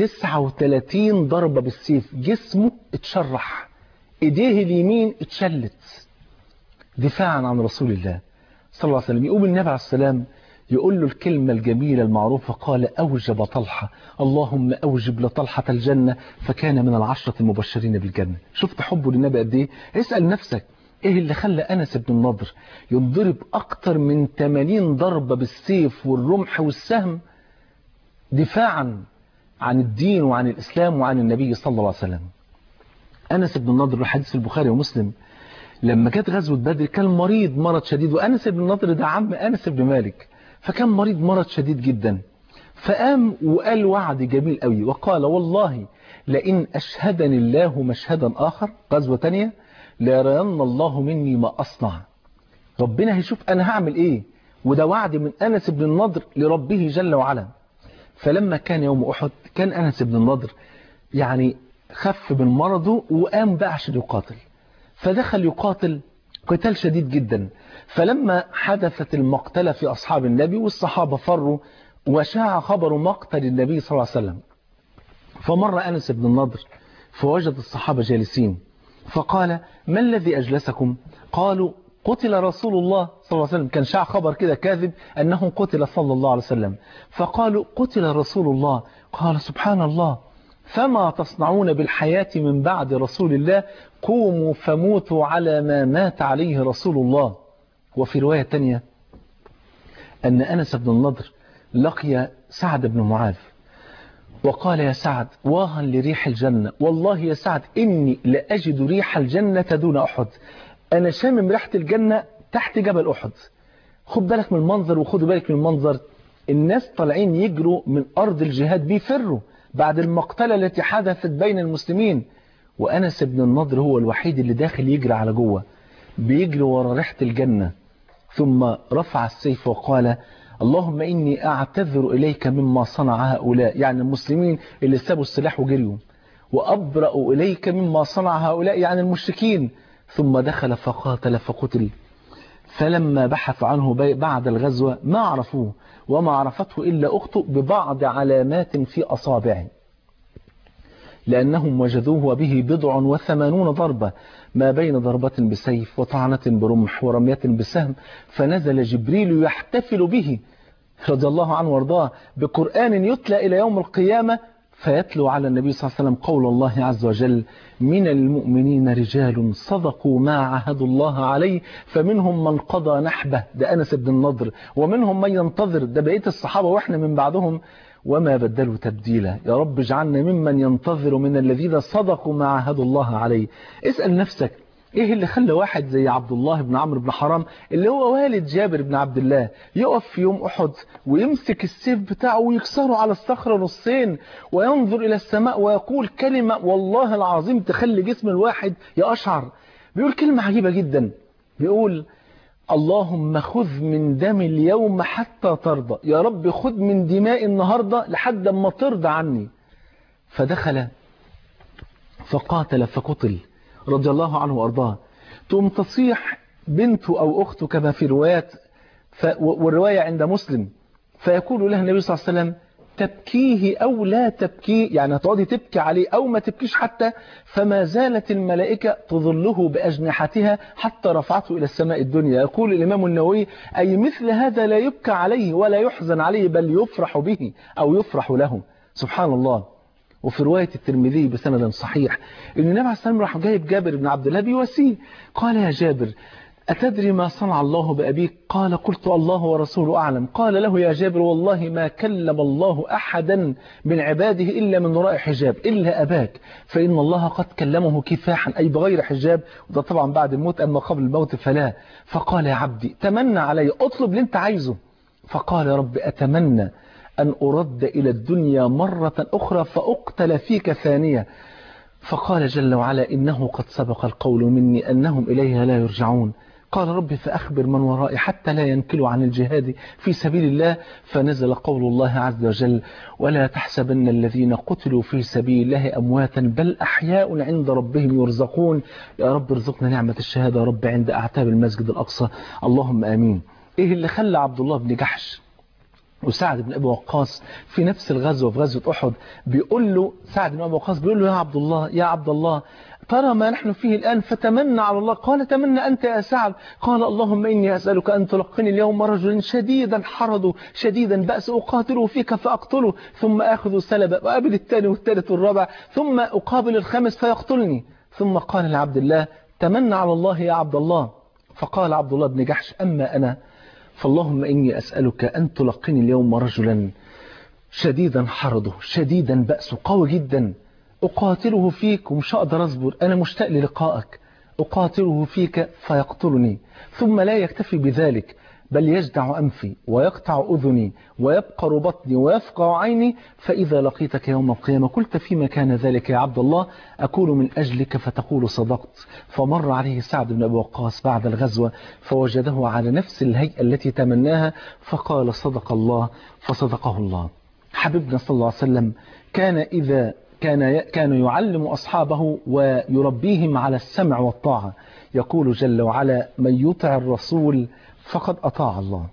S3: 39 ضربة بالسيف جسمه اتشرح ايديه اليمين اتشلت دفاعا عن رسول الله صلى الله عليه وسلم يقوم النبي عليه السلام يقول له الكلمة الجميلة المعروفة قال أوجب طلحة اللهم أوجب لطلحة الجنة فكان من العشرة المبشرين بالجنة شفت حبه للنبي قد إيه اسأل نفسك إيه اللي خلى أنس بن النضر ينضرب أكتر من 80 ضربة بالسيف والرمح والسهم دفاعا عن الدين وعن الإسلام وعن النبي صلى الله عليه وسلم أنس بن النضر الحديث البخاري ومسلم لما جت غزوة بدر كان مريض مرض شديد وأنس بن النضر ده عم أنس بن مالك فكان مريض مرض شديد جدا فقام وقال وعد جميل قوي وقال والله لئن أشهدني الله مشهدا آخر غزوة تانية ليرين الله مني ما أصنع ربنا هيشوف أنا هعمل إيه وده وعد من أنس بن النضر لربه جل وعلا فلما كان يوم أحد كان أنس بن النضر يعني خف من مرضه وقام بقى عشان يقاتل فدخل يقاتل قتال شديد جدا فلما حدثت المقتلة في أصحاب النبي والصحابة فروا وشاع خبر مقتل النبي صلى الله عليه وسلم فمر أنس بن النضر فوجد الصحابة جالسين فقال ما الذي أجلسكم قالوا قتل رسول الله صلى الله عليه وسلم كان شاع خبر كده كاذب أنه قتل صلى الله عليه وسلم فقالوا قتل رسول الله قال سبحان الله فما تصنعون بالحياة من بعد رسول الله قوموا فموتوا على ما مات عليه رسول الله وفي رواية تانية أن أنس بن النضر لقي سعد بن معاذ وقال يا سعد واها لريح الجنة والله يا سعد إني لأجد ريح الجنة دون أحد أنا شامم ريحة الجنة تحت جبل أحد خد بالك من المنظر وخدوا بالك من المنظر الناس طالعين يجروا من أرض الجهاد بيفروا بعد المقتلة التي حدثت بين المسلمين وأنس بن النضر هو الوحيد اللي داخل يجري على جوه بيجري ورا ريحة الجنة ثم رفع السيف وقال اللهم إني أعتذر إليك مما صنع هؤلاء يعني المسلمين اللي سابوا السلاح وجريوا وأبرأ إليك مما صنع هؤلاء يعني المشركين ثم دخل فقاتل فقتل فلما بحث عنه بعد الغزوة ما عرفوه وما عرفته إلا أخته ببعض علامات في أصابعه لأنهم وجدوه وبه بضع وثمانون ضربة ما بين ضربة بسيف وطعنة برمح ورمية بسهم فنزل جبريل يحتفل به رضي الله عنه وارضاه بقرآن يتلى إلى يوم القيامة فيتلو على النبي صلى الله عليه وسلم قول الله عز وجل من المؤمنين رجال صدقوا ما عهدوا الله عليه فمنهم من قضى نحبه ده أنس بن النضر ومنهم من ينتظر ده بقية الصحابة وإحنا من بعدهم وما بدلوا تبديلا يا رب اجعلنا ممن ينتظر من الذين صدقوا ما عهدوا الله عليه اسأل نفسك ايه اللي خلى واحد زي عبد الله بن عمرو بن حرام اللي هو والد جابر بن عبد الله يقف في يوم احد ويمسك السيف بتاعه ويكسره على الصخرة نصين وينظر الى السماء ويقول كلمة والله العظيم تخلي جسم الواحد يقشعر بيقول كلمة عجيبة جدا بيقول اللهم خذ من دم اليوم حتى ترضى يا رب خذ من دماء النهاردة لحد ما ترضى عني فدخل فقاتل فقتل رضي الله عنه وأرضاه تقوم تصيح بنته أو أخته كما في روايات ف... والرواية عند مسلم فيقول لها النبي صلى الله عليه وسلم تبكيه أو لا تبكيه يعني هتقعدي تبكي عليه أو ما تبكيش حتى فما زالت الملائكة تظله بأجنحتها حتى رفعته إلى السماء الدنيا يقول الإمام النووي أي مثل هذا لا يبكى عليه ولا يحزن عليه بل يفرح به أو يفرح له سبحان الله وفي رواية الترمذي بسند صحيح ان النبي عليه السلام راح جايب جابر بن عبد الله بيواسيه قال يا جابر أتدري ما صنع الله بأبيك قال قلت الله ورسوله أعلم قال له يا جابر والله ما كلم الله أحدا من عباده إلا من وراء حجاب إلا أباك فإن الله قد كلمه كفاحا أي بغير حجاب وده طبعا بعد الموت أما قبل الموت فلا فقال يا عبدي تمنى علي أطلب اللي انت عايزه فقال يا رب أتمنى أن أرد إلى الدنيا مرة أخرى فأقتل فيك ثانية فقال جل وعلا إنه قد سبق القول مني أنهم إليها لا يرجعون قال رب فأخبر من ورائي حتى لا ينكلوا عن الجهاد في سبيل الله فنزل قول الله عز وجل ولا تحسبن الذين قتلوا في سبيل الله أمواتا بل أحياء عند ربهم يرزقون يا رب ارزقنا نعمة الشهادة يا رب عند أعتاب المسجد الأقصى اللهم آمين إيه اللي خلى عبد الله بن جحش وسعد بن ابي وقاص في نفس الغزوه في غزوه احد بيقول له سعد بن ابي وقاص بيقول له يا عبد الله يا عبد الله ترى ما نحن فيه الآن فتمنى على الله قال تمنى أنت يا سعد قال اللهم إني أسألك أن تلقني اليوم رجلا شديدا حرضه شديدا بأس أقاتله فيك فأقتله ثم أخذ سلبا وأقابل الثاني والثالث والرابع ثم أقابل الخامس فيقتلني ثم قال لعبد الله تمنى على الله يا عبد الله فقال عبد الله بن جحش أما أنا فاللهم إني أسألك أن تلقني اليوم رجلا شديدا حرضه شديدا بأسه قوي جدا أقاتله فيك ومش هقدر أصبر أنا مشتاق للقائك أقاتله فيك فيقتلني ثم لا يكتفي بذلك بل يجدع أنفي ويقطع أذني ويبقر بطني ويفقع عيني فإذا لقيتك يوم القيامة قلت فيما كان ذلك يا عبد الله أكون من أجلك فتقول صدقت فمر عليه سعد بن أبي وقاص بعد الغزوة فوجده على نفس الهيئة التي تمناها فقال صدق الله فصدقه الله حبيبنا صلى الله عليه وسلم كان إذا كان كان يعلم أصحابه ويربيهم على السمع والطاعة يقول جل وعلا من يطع الرسول فقد أطاع الله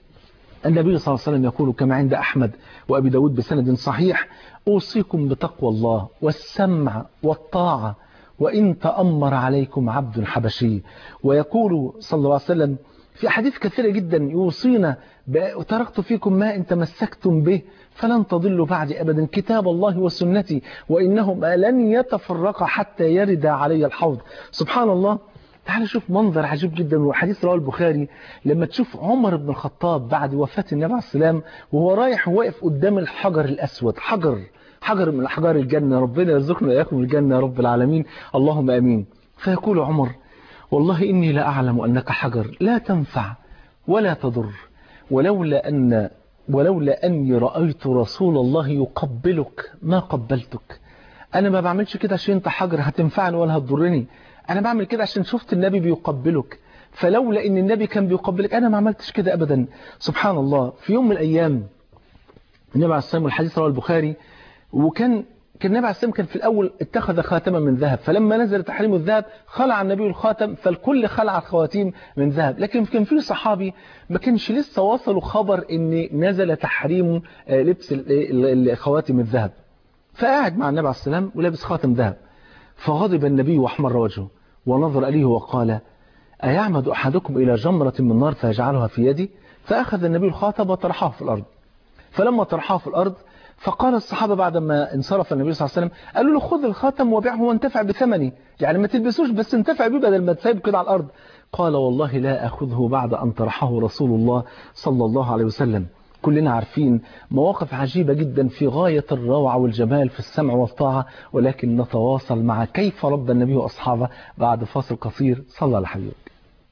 S3: النبي صلى الله عليه وسلم يقول كما عند أحمد وأبي داود بسند صحيح أوصيكم بتقوى الله والسمع والطاعة وإن تأمر عليكم عبد حبشي ويقول صلى الله عليه وسلم في أحاديث كثيرة جدا يوصينا تركت فيكم ما إن تمسكتم به فلن تضلوا بعد أبدا كتاب الله وسنتي وإنهما لن يتفرقا حتى يرد علي الحوض سبحان الله تعال شوف منظر عجيب جدا وحديث رواه البخاري لما تشوف عمر بن الخطاب بعد وفاة النبي عليه السلام وهو رايح واقف قدام الحجر الأسود حجر حجر من أحجار الجنة ربنا يرزقنا وإياكم الجنة يا رب العالمين اللهم أمين فيقول عمر والله إني لا أعلم أنك حجر لا تنفع ولا تضر ولولا أن ولولا أني رأيت رسول الله يقبلك ما قبلتك أنا ما بعملش كده عشان أنت حجر هتنفعني ولا هتضرني أنا بعمل كده عشان شفت النبي بيقبلك فلولا أن النبي كان بيقبلك أنا ما عملتش كده أبدا سبحان الله في يوم من الأيام النبي عليه الصلاة والحديث رواه البخاري وكان كان النبي عليه السلام كان في الأول اتخذ خاتما من ذهب فلما نزل تحريم الذهب خلع النبي الخاتم فالكل خلع الخواتيم من ذهب لكن كان في صحابي ما كانش لسه وصلوا خبر ان نزل تحريم لبس خواتم الذهب فقاعد مع النبي عليه السلام ولابس خاتم ذهب فغضب النبي واحمر وجهه ونظر إليه وقال أيعمد أحدكم إلى جمرة من نار فيجعلها في يدي فأخذ النبي الخاتم وطرحه في الأرض فلما طرحه في الأرض فقال الصحابة بعدما انصرف النبي صلى الله عليه وسلم قالوا له خذ الخاتم وبيعه وانتفع بثمنه يعني ما تلبسوش بس انتفع بيه بدل ما تسيب كده على الأرض قال والله لا أخذه بعد أن طرحه رسول الله صلى الله عليه وسلم كلنا عارفين مواقف عجيبة جدا في غاية الروعة والجمال في السمع والطاعة ولكن نتواصل مع كيف رب النبي وأصحابه بعد فاصل قصير صلى على حبيبك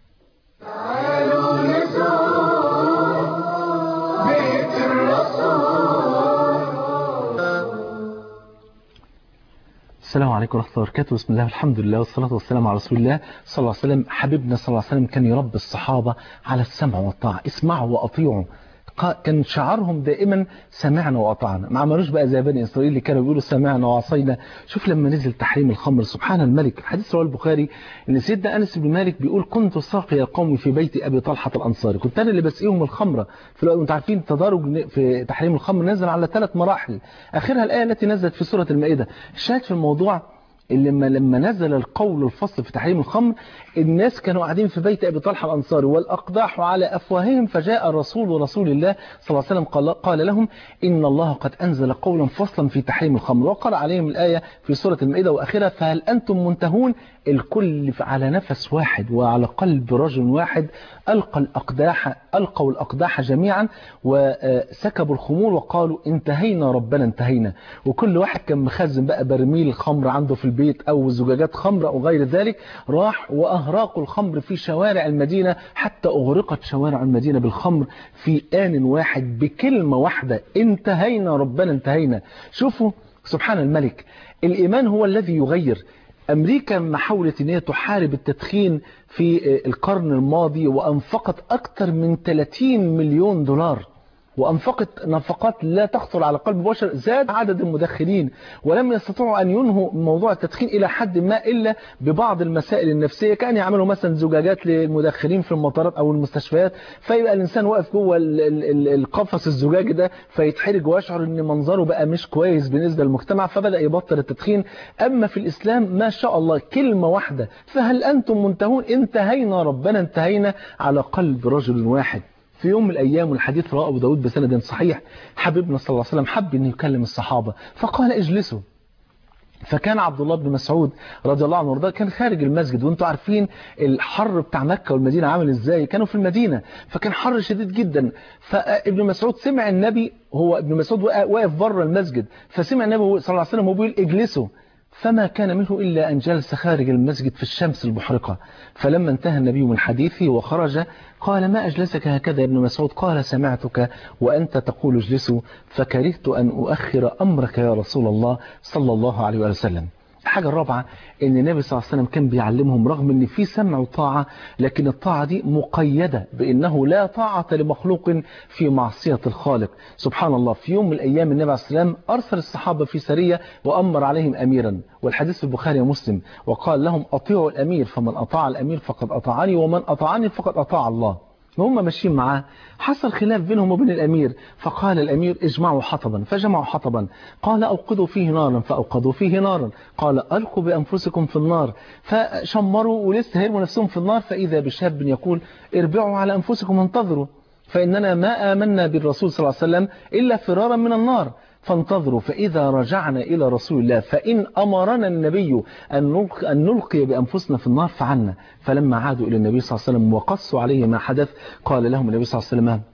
S2: تعالوا نزور بيت الرسول
S3: السلام عليكم ورحمة الله وبركاته بسم الله والحمد لله والصلاة والسلام على رسول الله صلى الله عليه وسلم حبيبنا صلى الله عليه وسلم كان يربي الصحابة على السمع والطاعة اسمعوا وأطيعوا كان شعارهم دائما سمعنا وأطعنا ما عملوش بقى زي بني إسرائيل اللي كانوا بيقولوا سمعنا وعصينا شوف لما نزل تحريم الخمر سبحان الملك الحديث رواه البخاري ان سيدنا أنس بن مالك بيقول كنت ساقي قومي في بيت أبي طلحة الأنصاري كنت أنا اللي بسقيهم الخمرة في الوقت انتوا عارفين التدرج في تحريم الخمر نزل على ثلاث مراحل آخرها الآية التي نزلت في سورة المائدة الشاهد في الموضوع اللي لما لما نزل القول الفصل في تحريم الخمر الناس كانوا قاعدين في بيت أبي طلحة الأنصاري والأقداح على أفواههم فجاء رسول رسول الله صلى الله عليه وسلم قال, قال لهم إن الله قد أنزل قولا فصلا في تحريم الخمر وقرأ عليهم الآية في سورة المائدة وآخرها فهل أنتم منتهون الكل على نفس واحد وعلى قلب رجل واحد ألقى الأقداح ألقوا الأقداح جميعا وسكبوا الخمور وقالوا انتهينا ربنا انتهينا وكل واحد كان مخزن بقى برميل خمر عنده في البيت أو زجاجات خمر أو غير ذلك راح وأهراقوا الخمر في شوارع المدينة حتى أغرقت شوارع المدينة بالخمر في آن واحد بكلمة واحدة انتهينا ربنا انتهينا شوفوا سبحان الملك الإيمان هو الذي يغير أمريكا ما حاولت أن هي تحارب التدخين في القرن الماضي وأنفقت أكثر من 30 مليون دولار وأنفقت نفقات لا تخطر على قلب بشر زاد عدد المدخنين ولم يستطيعوا أن ينهوا موضوع التدخين إلى حد ما إلا ببعض المسائل النفسية كان يعملوا مثلا زجاجات للمدخنين في المطارات أو المستشفيات فيبقى الإنسان واقف جوه القفص الزجاجي ده فيتحرج ويشعر أن منظره بقى مش كويس بالنسبة للمجتمع فبدأ يبطل التدخين أما في الإسلام ما شاء الله كلمة واحدة فهل أنتم منتهون انتهينا ربنا انتهينا على قلب رجل واحد في يوم من الأيام والحديث رواه أبو داود بسند صحيح حبيبنا صلى الله عليه وسلم حب أن يكلم الصحابة فقال اجلسوا فكان عبد الله بن مسعود رضي الله عنه وارضاه كان خارج المسجد وانتم عارفين الحر بتاع مكة والمدينة عامل ازاي كانوا في المدينة فكان حر شديد جدا فابن مسعود سمع النبي هو ابن مسعود واقف بره المسجد فسمع النبي صلى الله عليه وسلم وهو بيقول اجلسوا فما كان منه إلا أن جلس خارج المسجد في الشمس المحرقة فلما انتهى النبي من حديثه وخرج قال ما أجلسك هكذا يا ابن مسعود قال سمعتك وأنت تقول اجلسوا فكرهت أن أؤخر أمرك يا رسول الله صلى الله عليه وسلم الحاجة الرابعة ان النبي صلى الله عليه وسلم كان بيعلمهم رغم ان في سمع وطاعة لكن الطاعة دي مقيدة بانه لا طاعة لمخلوق في معصية الخالق سبحان الله في يوم من الايام النبي عليه السلام ارسل الصحابة في سرية وامر عليهم اميرا والحديث في البخاري ومسلم وقال لهم اطيعوا الامير فمن اطاع الامير فقد اطاعني ومن اطاعني فقد اطاع الله وهم ماشيين معاه حصل خلاف بينهم وبين الأمير فقال الأمير اجمعوا حطبا فجمعوا حطبا قال أوقدوا فيه نارا فأوقدوا فيه نارا قال ألقوا بأنفسكم في النار فشمروا ولسه هيرموا نفسهم في النار فإذا بشاب يقول اربعوا على أنفسكم وانتظروا فإننا ما آمنا بالرسول صلى الله عليه وسلم إلا فرارا من النار فانتظروا فإذا رجعنا إلى رسول الله فإن أمرنا النبي أن نلقي بأنفسنا في النار فعلنا فلما عادوا إلى النبي صلى الله عليه وسلم وقصوا عليه ما حدث قال لهم النبي صلى الله عليه وسلم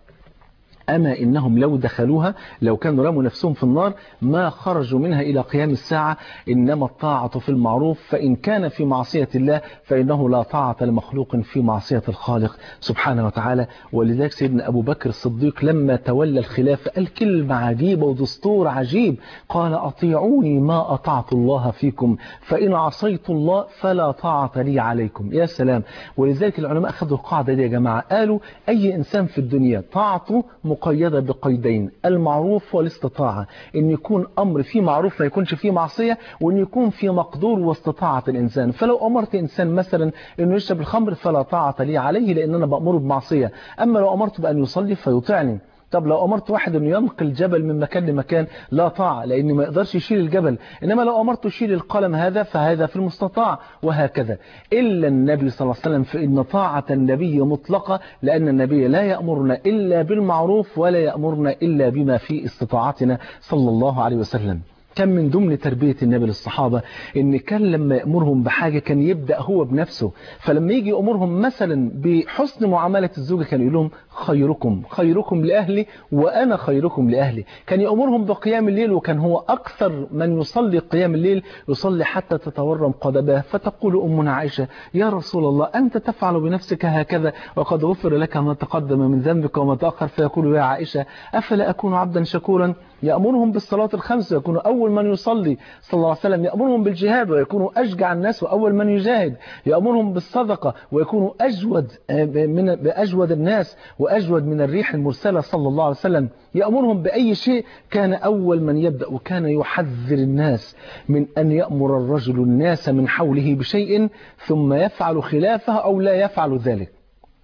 S3: أما إنهم لو دخلوها لو كانوا رموا نفسهم في النار ما خرجوا منها إلى قيام الساعة إنما الطاعة في المعروف فإن كان في معصية الله فإنه لا طاعة لمخلوق في معصية الخالق سبحانه وتعالى ولذلك سيدنا أبو بكر الصديق لما تولى الخلافة قال كلمة عجيبة ودستور عجيب قال أطيعوني ما أطعت الله فيكم فإن عصيت الله فلا طاعة لي عليكم يا سلام ولذلك العلماء أخذوا القاعدة دي يا جماعة قالوا أي إنسان في الدنيا طاعته مقيدة بقيدين المعروف والاستطاعة ان يكون امر فيه معروف ما يكونش فيه معصية وان يكون فيه مقدور واستطاعة الانسان فلو امرت انسان مثلا انه يشرب الخمر فلا طاعة لي عليه لان انا بأمره بمعصية اما لو امرته بان يصلي فيطيعني طب لو أمرت واحد أنه ينقل جبل من مكان لمكان لا طاعة لأنه ما يقدرش يشيل الجبل إنما لو أمرته يشيل القلم هذا فهذا في المستطاع وهكذا إلا النبي صلى الله عليه وسلم فإن طاعة النبي مطلقة لأن النبي لا يأمرنا إلا بالمعروف ولا يأمرنا إلا بما في استطاعتنا صلى الله عليه وسلم كان من ضمن تربية النبي للصحابة ان كان لما يأمرهم بحاجة كان يبدأ هو بنفسه فلما يجي يأمرهم مثلا بحسن معاملة الزوجة كان يقول لهم خيركم خيركم لأهلي وأنا خيركم لأهلي كان يأمرهم بقيام الليل وكان هو أكثر من يصلي قيام الليل يصلي حتى تتورم قدماه فتقول أمنا عائشة يا رسول الله أنت تفعل بنفسك هكذا وقد غفر لك ما تقدم من ذنبك وما تأخر فيقول يا عائشة أفلا أكون عبدا شكورا يأمرهم بالصلاة الخمس ويكون أول من يصلي صلى الله عليه وسلم يأمرهم بالجهاد ويكونوا أشجع الناس وأول من يجاهد يأمرهم بالصدقة ويكونوا أجود من أجود الناس وأجود من الريح المرسلة صلى الله عليه وسلم يأمرهم بأي شيء كان أول من يبدأ وكان يحذر الناس من أن يأمر الرجل الناس من حوله بشيء ثم يفعل خلافه أو لا يفعل ذلك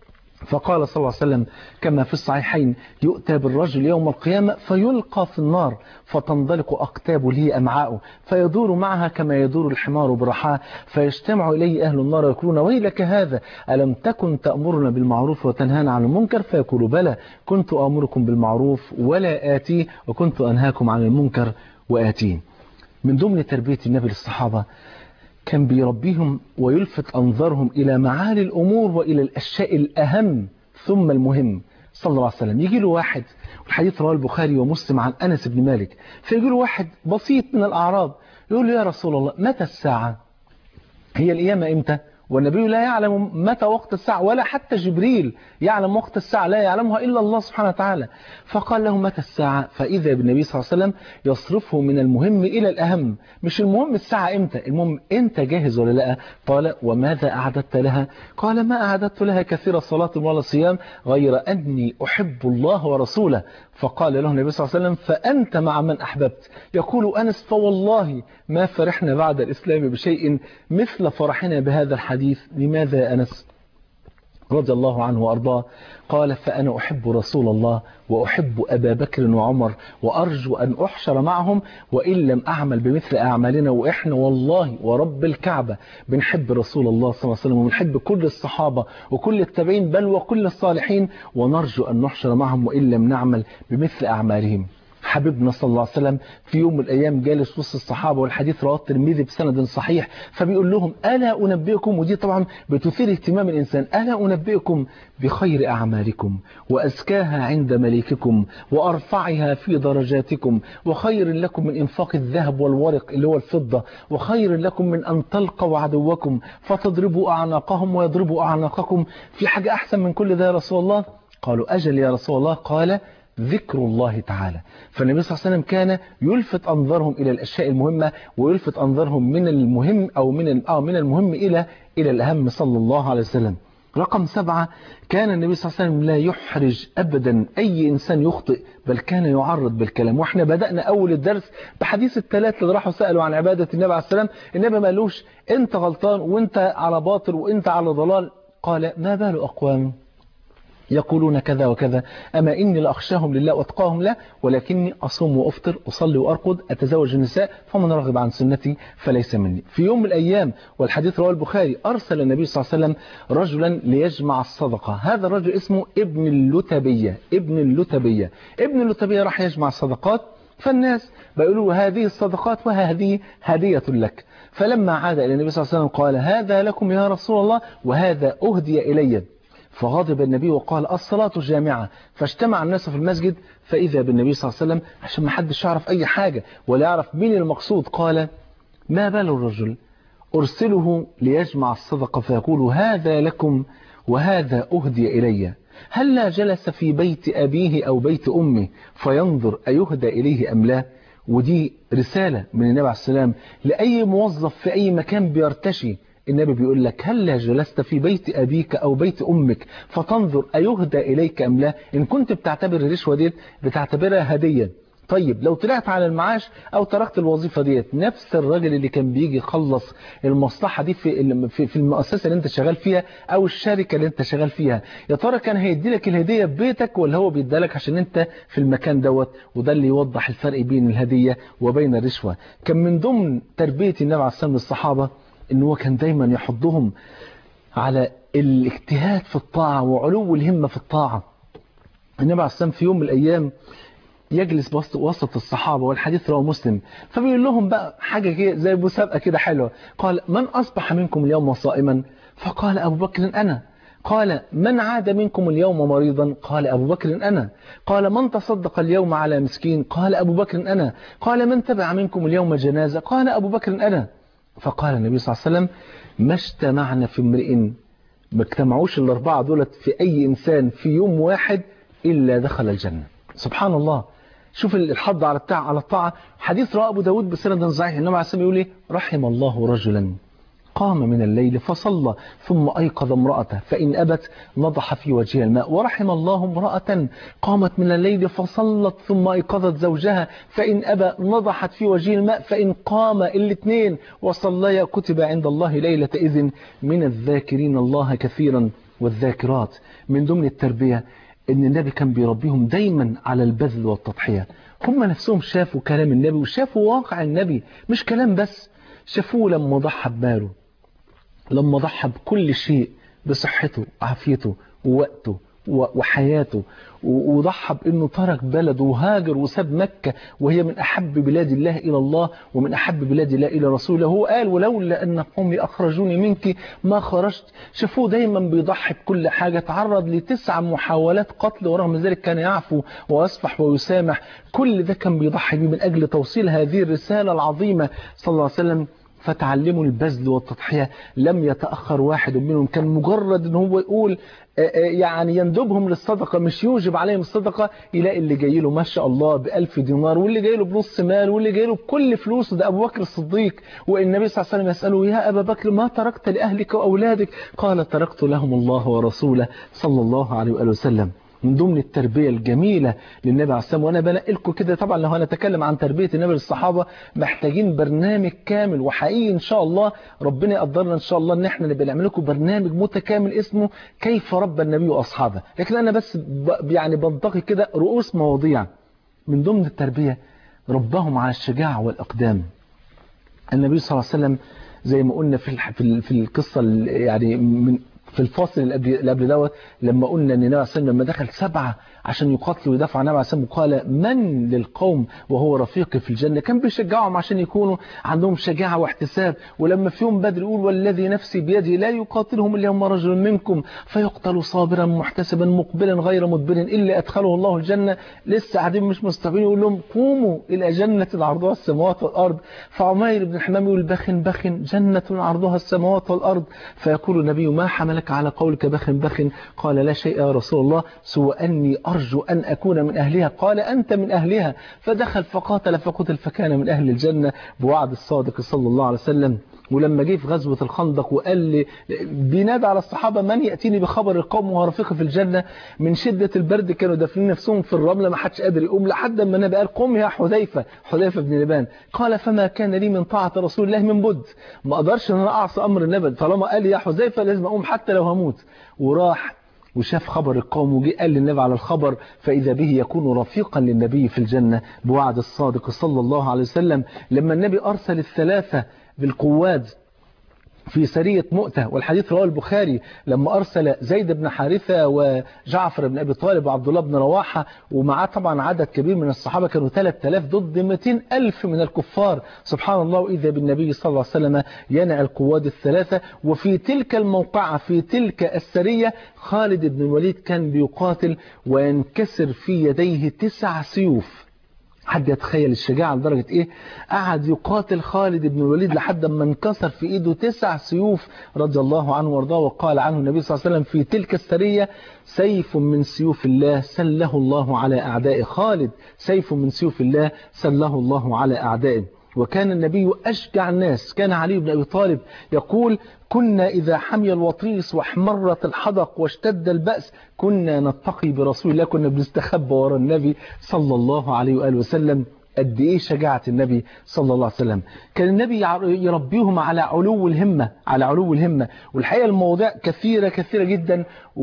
S3: فقال صلى الله عليه وسلم كما في الصحيحين يؤتى بالرجل يوم القيامة فيلقى في النار فتنضلق أقتاب له أمعاؤه فيدور معها كما يدور الحمار برحاه فيجتمع إليه أهل النار ويقولون ويلك هذا ألم تكن تأمرنا بالمعروف وتنهانا عن المنكر فيقول بلى كنت أمركم بالمعروف ولا آتيه وكنت أنهاكم عن المنكر وآتيه من ضمن تربية النبي للصحابة كان بيربيهم ويلفت أنظارهم إلى معالي الأمور وإلى الأشياء الأهم ثم المهم صلى الله عليه وسلم يجي له واحد والحديث رواه البخاري ومسلم عن أنس بن مالك فيجي له واحد بسيط من الأعراب يقول له يا رسول الله متى الساعة هي القيامة إمتى والنبي لا يعلم متى وقت الساعة ولا حتى جبريل يعلم وقت الساعة لا يعلمها إلا الله سبحانه وتعالى فقال له متى الساعة فإذا بالنبي صلى الله عليه وسلم يصرفه من المهم إلى الأهم مش المهم الساعة إمتى المهم أنت جاهز ولا لا قال وماذا أعددت لها قال ما أعددت لها كثير الصلاة ولا الصيام غير أني أحب الله ورسوله فقال له النبي صلى الله عليه وسلم فأنت مع من أحببت يقول أنس فوالله ما فرحنا بعد الإسلام بشيء مثل فرحنا بهذا الحديث لماذا يا أنس رضي الله عنه وأرضاه قال فأنا أحب رسول الله وأحب أبا بكر وعمر وأرجو أن أحشر معهم وإن لم أعمل بمثل أعمالنا وإحنا والله ورب الكعبة بنحب رسول الله صلى الله عليه وسلم وبنحب كل الصحابة وكل التابعين بل وكل الصالحين ونرجو أن نحشر معهم وإن لم نعمل بمثل أعمالهم حبيبنا صلى الله عليه وسلم في يوم من الأيام جالس وسط الصحابة والحديث رواه الترمذي بسند صحيح فبيقول لهم ألا أنبئكم ودي طبعا بتثير اهتمام الإنسان ألا أنبئكم بخير أعمالكم وأزكاها عند مليككم وأرفعها في درجاتكم وخير لكم من إنفاق الذهب والورق اللي هو الفضة وخير لكم من أن تلقوا عدوكم فتضربوا أعناقهم ويضربوا أعناقكم في حاجة أحسن من كل ده يا رسول الله قالوا أجل يا رسول الله قال ذكر الله تعالى فالنبي صلى الله عليه وسلم كان يلفت أنظارهم إلى الأشياء المهمة ويلفت أنظارهم من المهم أو من آه من المهم إلى إلى الأهم صلى الله عليه وسلم رقم سبعة كان النبي صلى الله عليه وسلم لا يحرج أبدا أي إنسان يخطئ بل كان يعرض بالكلام وإحنا بدأنا أول الدرس بحديث الثلاث اللي راحوا سألوا عن عبادة النبي عليه السلام النبي ما قالوش أنت غلطان وأنت على باطل وأنت على ضلال قال ما بال أقوام يقولون كذا وكذا أما إني لأخشاهم لله وأتقاهم له ولكني أصوم وأفطر أصلي وأرقد أتزوج النساء فمن رغب عن سنتي فليس مني في يوم من الأيام والحديث رواه البخاري أرسل النبي صلى الله عليه وسلم رجلا ليجمع الصدقة هذا الرجل اسمه ابن اللتبية ابن اللتبية ابن اللتبية راح يجمع الصدقات فالناس بيقولوا هذه الصدقات وهذه هدية لك فلما عاد إلى النبي صلى الله عليه وسلم قال هذا لكم يا رسول الله وهذا أهدي إلي فغضب النبي وقال الصلاة جامعة فاجتمع الناس في المسجد فإذا بالنبي صلى الله عليه وسلم عشان ما حدش يعرف أي حاجة ولا يعرف مين المقصود قال ما بال الرجل أرسله ليجمع الصدقة فيقول هذا لكم وهذا أهدي إلي هل لا جلس في بيت أبيه أو بيت أمه فينظر أيهدى إليه أم لا ودي رسالة من النبي عليه السلام لأي موظف في أي مكان بيرتشي النبي بيقول لك هل جلست في بيت أبيك أو بيت أمك فتنظر أيهدى إليك أم لا إن كنت بتعتبر الرشوة ديت بتعتبرها هدية طيب لو طلعت على المعاش او تركت الوظيفة ديت نفس الراجل اللي كان بيجي يخلص المصلحة دي في في المؤسسة اللي انت شغال فيها او الشركة اللي انت شغال فيها يا ترى كان هيدي لك الهدية ببيتك ولا هو بيدالك عشان انت في المكان دوت وده اللي يوضح الفرق بين الهدية وبين الرشوة كان من ضمن تربية النبي عليه الصلاة والصحابة ان هو كان دايما يحضهم على الاجتهاد في الطاعة وعلو الهمة في الطاعة النبي عليه الصلاة في يوم من الأيام يجلس وسط وسط الصحابة والحديث رواه مسلم فبيقول لهم بقى حاجة كده زي مسابقة كده حلوة قال من أصبح منكم اليوم صائما فقال أبو بكر أنا قال من عاد منكم اليوم مريضا قال أبو بكر أنا قال من تصدق اليوم على مسكين قال أبو بكر أنا قال من تبع منكم اليوم جنازة قال أبو بكر أنا فقال النبي صلى الله عليه وسلم ما اجتمعنا في امرئ ما اجتمعوش الأربعة دولت في أي إنسان في يوم واحد إلا دخل الجنة سبحان الله شوف الحض على الطاعة على الطاعة حديث رواه أبو داود بسند صحيح النبي عليه الصلاة يقول إيه رحم الله رجلا قام من الليل فصلى ثم أيقظ امرأته فإن أبت نضح في وجهها الماء ورحم الله امرأة قامت من الليل فصلت ثم أيقظت زوجها فإن أبى نضحت في وجه الماء فإن قام الاثنين وصليا كتب عند الله ليلة إذن من الذاكرين الله كثيرا والذاكرات من ضمن التربية ان النبي كان بيربيهم دايما على البذل والتضحية هم نفسهم شافوا كلام النبي وشافوا واقع النبي مش كلام بس شافوه لما ضحى بماله لما ضحى بكل شيء بصحته وعافيته ووقته وحياته وضحى بأنه ترك بلده وهاجر وساب مكة وهي من أحب بلاد الله إلى الله ومن أحب بلاد الله إلى رسوله هو قال ولولا أن قومي أخرجوني منك ما خرجت شافوه دايما بيضحي بكل حاجة تعرض لتسع محاولات قتل ورغم ذلك كان يعفو ويصفح ويسامح كل ده كان بيضحي بيه من أجل توصيل هذه الرسالة العظيمة صلى الله عليه وسلم فتعلموا البذل والتضحية لم يتأخر واحد منهم كان مجرد ان هو يقول آه، آه، يعني يندبهم للصدقة مش يوجب عليهم الصدقة يلاقي اللي جاي له ما شاء الله بألف دينار واللي جاي له بنص مال واللي جاي له بكل فلوسه ده أبو بكر الصديق والنبي صلى الله عليه وسلم يسأله يا أبا بكر ما تركت لأهلك وأولادك قال تركت لهم الله ورسوله صلى الله عليه وآله وسلم من ضمن التربية الجميلة للنبي عليه السلام وأنا بنقلكم كده طبعا لو هنتكلم عن تربية النبي للصحابة محتاجين برنامج كامل وحقيقي إن شاء الله ربنا يقدرنا إن شاء الله إن احنا نبقى نعمل لكم برنامج متكامل اسمه كيف ربى النبي وأصحابه لكن أنا بس ب- يعني بنتقي كده رؤوس مواضيع من ضمن التربية ربهم على الشجاعة والإقدام النبي صلى الله عليه وسلم زي ما قلنا في الح- في ال- في القصة ال- يعني من في الفاصل اللي قبل اللي قبل دوت لما قلنا ان النبي عليه الصلاه والسلام لما دخل سبعه عشان يقاتلوا ويدافعوا عن النبي عليه الصلاه والسلام قال من للقوم وهو رفيقي في الجنه كان بيشجعهم عشان يكونوا عندهم شجاعه واحتساب ولما في يوم بدر يقول والذي نفسي بيده لا يقاتلهم اليوم رجل منكم فيقتل صابرا محتسبا مقبلا غير مدبر الا ادخله الله الجنه لسه قاعدين مش مستوعبين يقول لهم قوموا الى جنه عرضها السماوات والارض فعمير بن الحمام يقول بخ بخ جنه عرضها السماوات والارض فيقول النبي ما حملك على قولك بخ بخ قال لا شيء يا رسول الله سوى اني ارجو ان اكون من اهلها قال انت من اهلها فدخل فقاتل فقتل فكان من اهل الجنه بوعد الصادق صلى الله عليه وسلم ولما جه في غزوة الخندق وقال لي بينادى على الصحابة من يأتيني بخبر القوم وهو رفيقي في الجنة من شدة البرد كانوا دافنين نفسهم في الرملة ما حدش قادر يقوم لحد ما النبي قال قم يا حذيفة حذيفة بن لبان قال فما كان لي من طاعة رسول الله من بد ما اقدرش ان انا اعصى امر النبي طالما قال لي يا حذيفة لازم اقوم حتى لو هموت وراح وشاف خبر القوم وجي قال للنبي على الخبر فإذا به يكون رفيقا للنبي في الجنة بوعد الصادق صلى الله عليه وسلم لما النبي أرسل الثلاثة بالقواد في سرية مؤتة والحديث رواه البخاري لما أرسل زيد بن حارثة وجعفر بن أبي طالب وعبد الله بن رواحة ومعاه طبعا عدد كبير من الصحابة كانوا 3000 ضد 200 ألف من الكفار سبحان الله وإذا بالنبي صلى الله عليه وسلم ينع القواد الثلاثة وفي تلك الموقعة في تلك السرية خالد بن الوليد كان بيقاتل وينكسر في يديه تسع سيوف حد يتخيل الشجاعة لدرجة ايه قعد يقاتل خالد بن الوليد لحد ما انكسر في ايده تسع سيوف رضي الله عنه وارضاه وقال عنه النبي صلى الله عليه وسلم في تلك السرية سيف من سيوف الله سله الله على اعدائه خالد سيف من سيوف الله سله الله على اعدائه وكان النبي أشجع الناس كان علي بن أبي طالب يقول كنا إذا حمي الوطيس واحمرت الحدق واشتد البأس كنا نتقي برسول الله كنا بنستخبى ورا النبي صلى الله عليه وآله وسلم قد ايه شجاعة النبي صلى الله عليه وسلم كان النبي يربيهم على علو الهمة على علو الهمة والحقيقة المواضيع كثيرة كثيرة جدا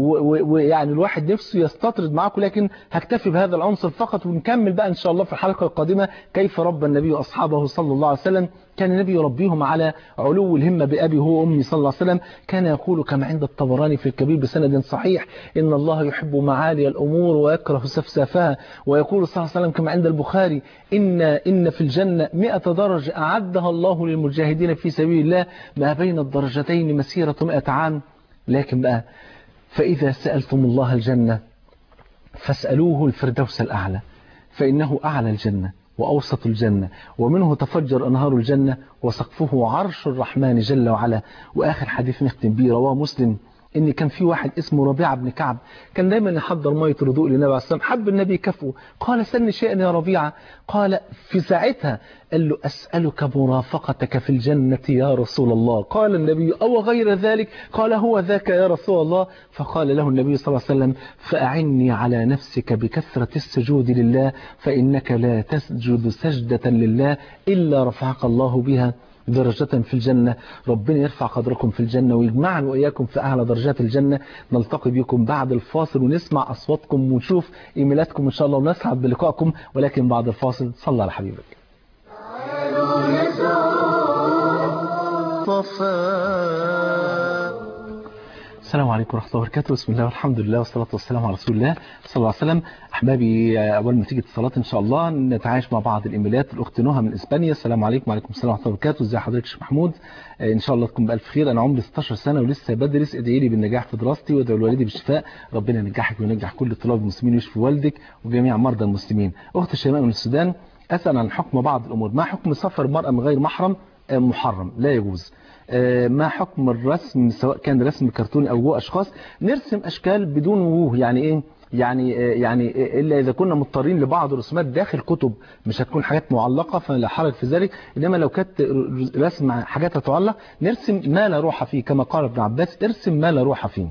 S3: ويعني الواحد نفسه يستطرد معاكم لكن هكتفي بهذا العنصر فقط ونكمل بقى ان شاء الله في الحلقة القادمة كيف ربى النبي واصحابه صلى الله عليه وسلم كان النبي يربيهم على علو الهمة بأبي هو أمي صلى الله عليه وسلم كان يقول كما عند الطبراني في الكبير بسند صحيح إن الله يحب معالي الأمور ويكره سفسافها ويقول صلى الله عليه وسلم كما عند البخاري إن, إن في الجنة مئة درجة أعدها الله للمجاهدين في سبيل الله ما بين الدرجتين مسيرة مئة عام لكن بقى فإذا سألتم الله الجنة فاسألوه الفردوس الأعلى فإنه أعلى الجنة وأوسط الجنة ومنه تفجر أنهار الجنة وسقفه عرش الرحمن جل وعلا وآخر حديث نختم به رواه مسلم ان كان في واحد اسمه ربيعة بن كعب كان دايما يحضر ميه رضوء للنبي عليه الصلاه حب النبي كفه قال سلني شيئا يا ربيعة قال في ساعتها قال له أسألك مرافقتك في الجنة يا رسول الله قال النبي أو غير ذلك قال هو ذاك يا رسول الله فقال له النبي صلى الله عليه وسلم فأعني على نفسك بكثرة السجود لله فإنك لا تسجد سجدة لله إلا رفعك الله بها درجة في الجنة ربنا يرفع قدركم في الجنة ويجمعنا وإياكم في أعلى درجات الجنة نلتقي بكم بعد الفاصل ونسمع أصواتكم ونشوف إيميلاتكم إن شاء الله ونسعد بلقائكم ولكن بعد الفاصل صلى على حبيبك السلام عليكم ورحمة الله وبركاته بسم الله والحمد لله والصلاة والسلام على رسول الله صلى الله عليه وسلم أحبابي أول ما تيجي اتصالات إن شاء الله نتعايش مع بعض الإيميلات الأخت نهى من إسبانيا السلام عليكم وعليكم السلام ورحمة الله وبركاته إزي حضرتك شيخ محمود إن شاء الله تكون بألف خير أنا عمري 16 سنة ولسه بدرس ادعي لي بالنجاح في دراستي وادعو لوالدي بالشفاء ربنا ينجحك وينجح كل طلاب المسلمين ويشفي والدك وجميع مرضى المسلمين أخت شيماء من السودان أسأل عن حكم بعض الأمور ما حكم سفر المرأة من غير محرم آه، محرم لا يجوز آه، ما حكم الرسم سواء كان رسم كرتوني او جوه اشخاص نرسم اشكال بدون وجوه يعني ايه يعني آه، يعني آه، الا اذا كنا مضطرين لبعض الرسومات داخل كتب مش هتكون حاجات معلقه فلا حرج في ذلك انما لو كانت رسم حاجات هتعلق نرسم ما لا روح فيه كما قال ابن عباس ارسم ما لا روح فيه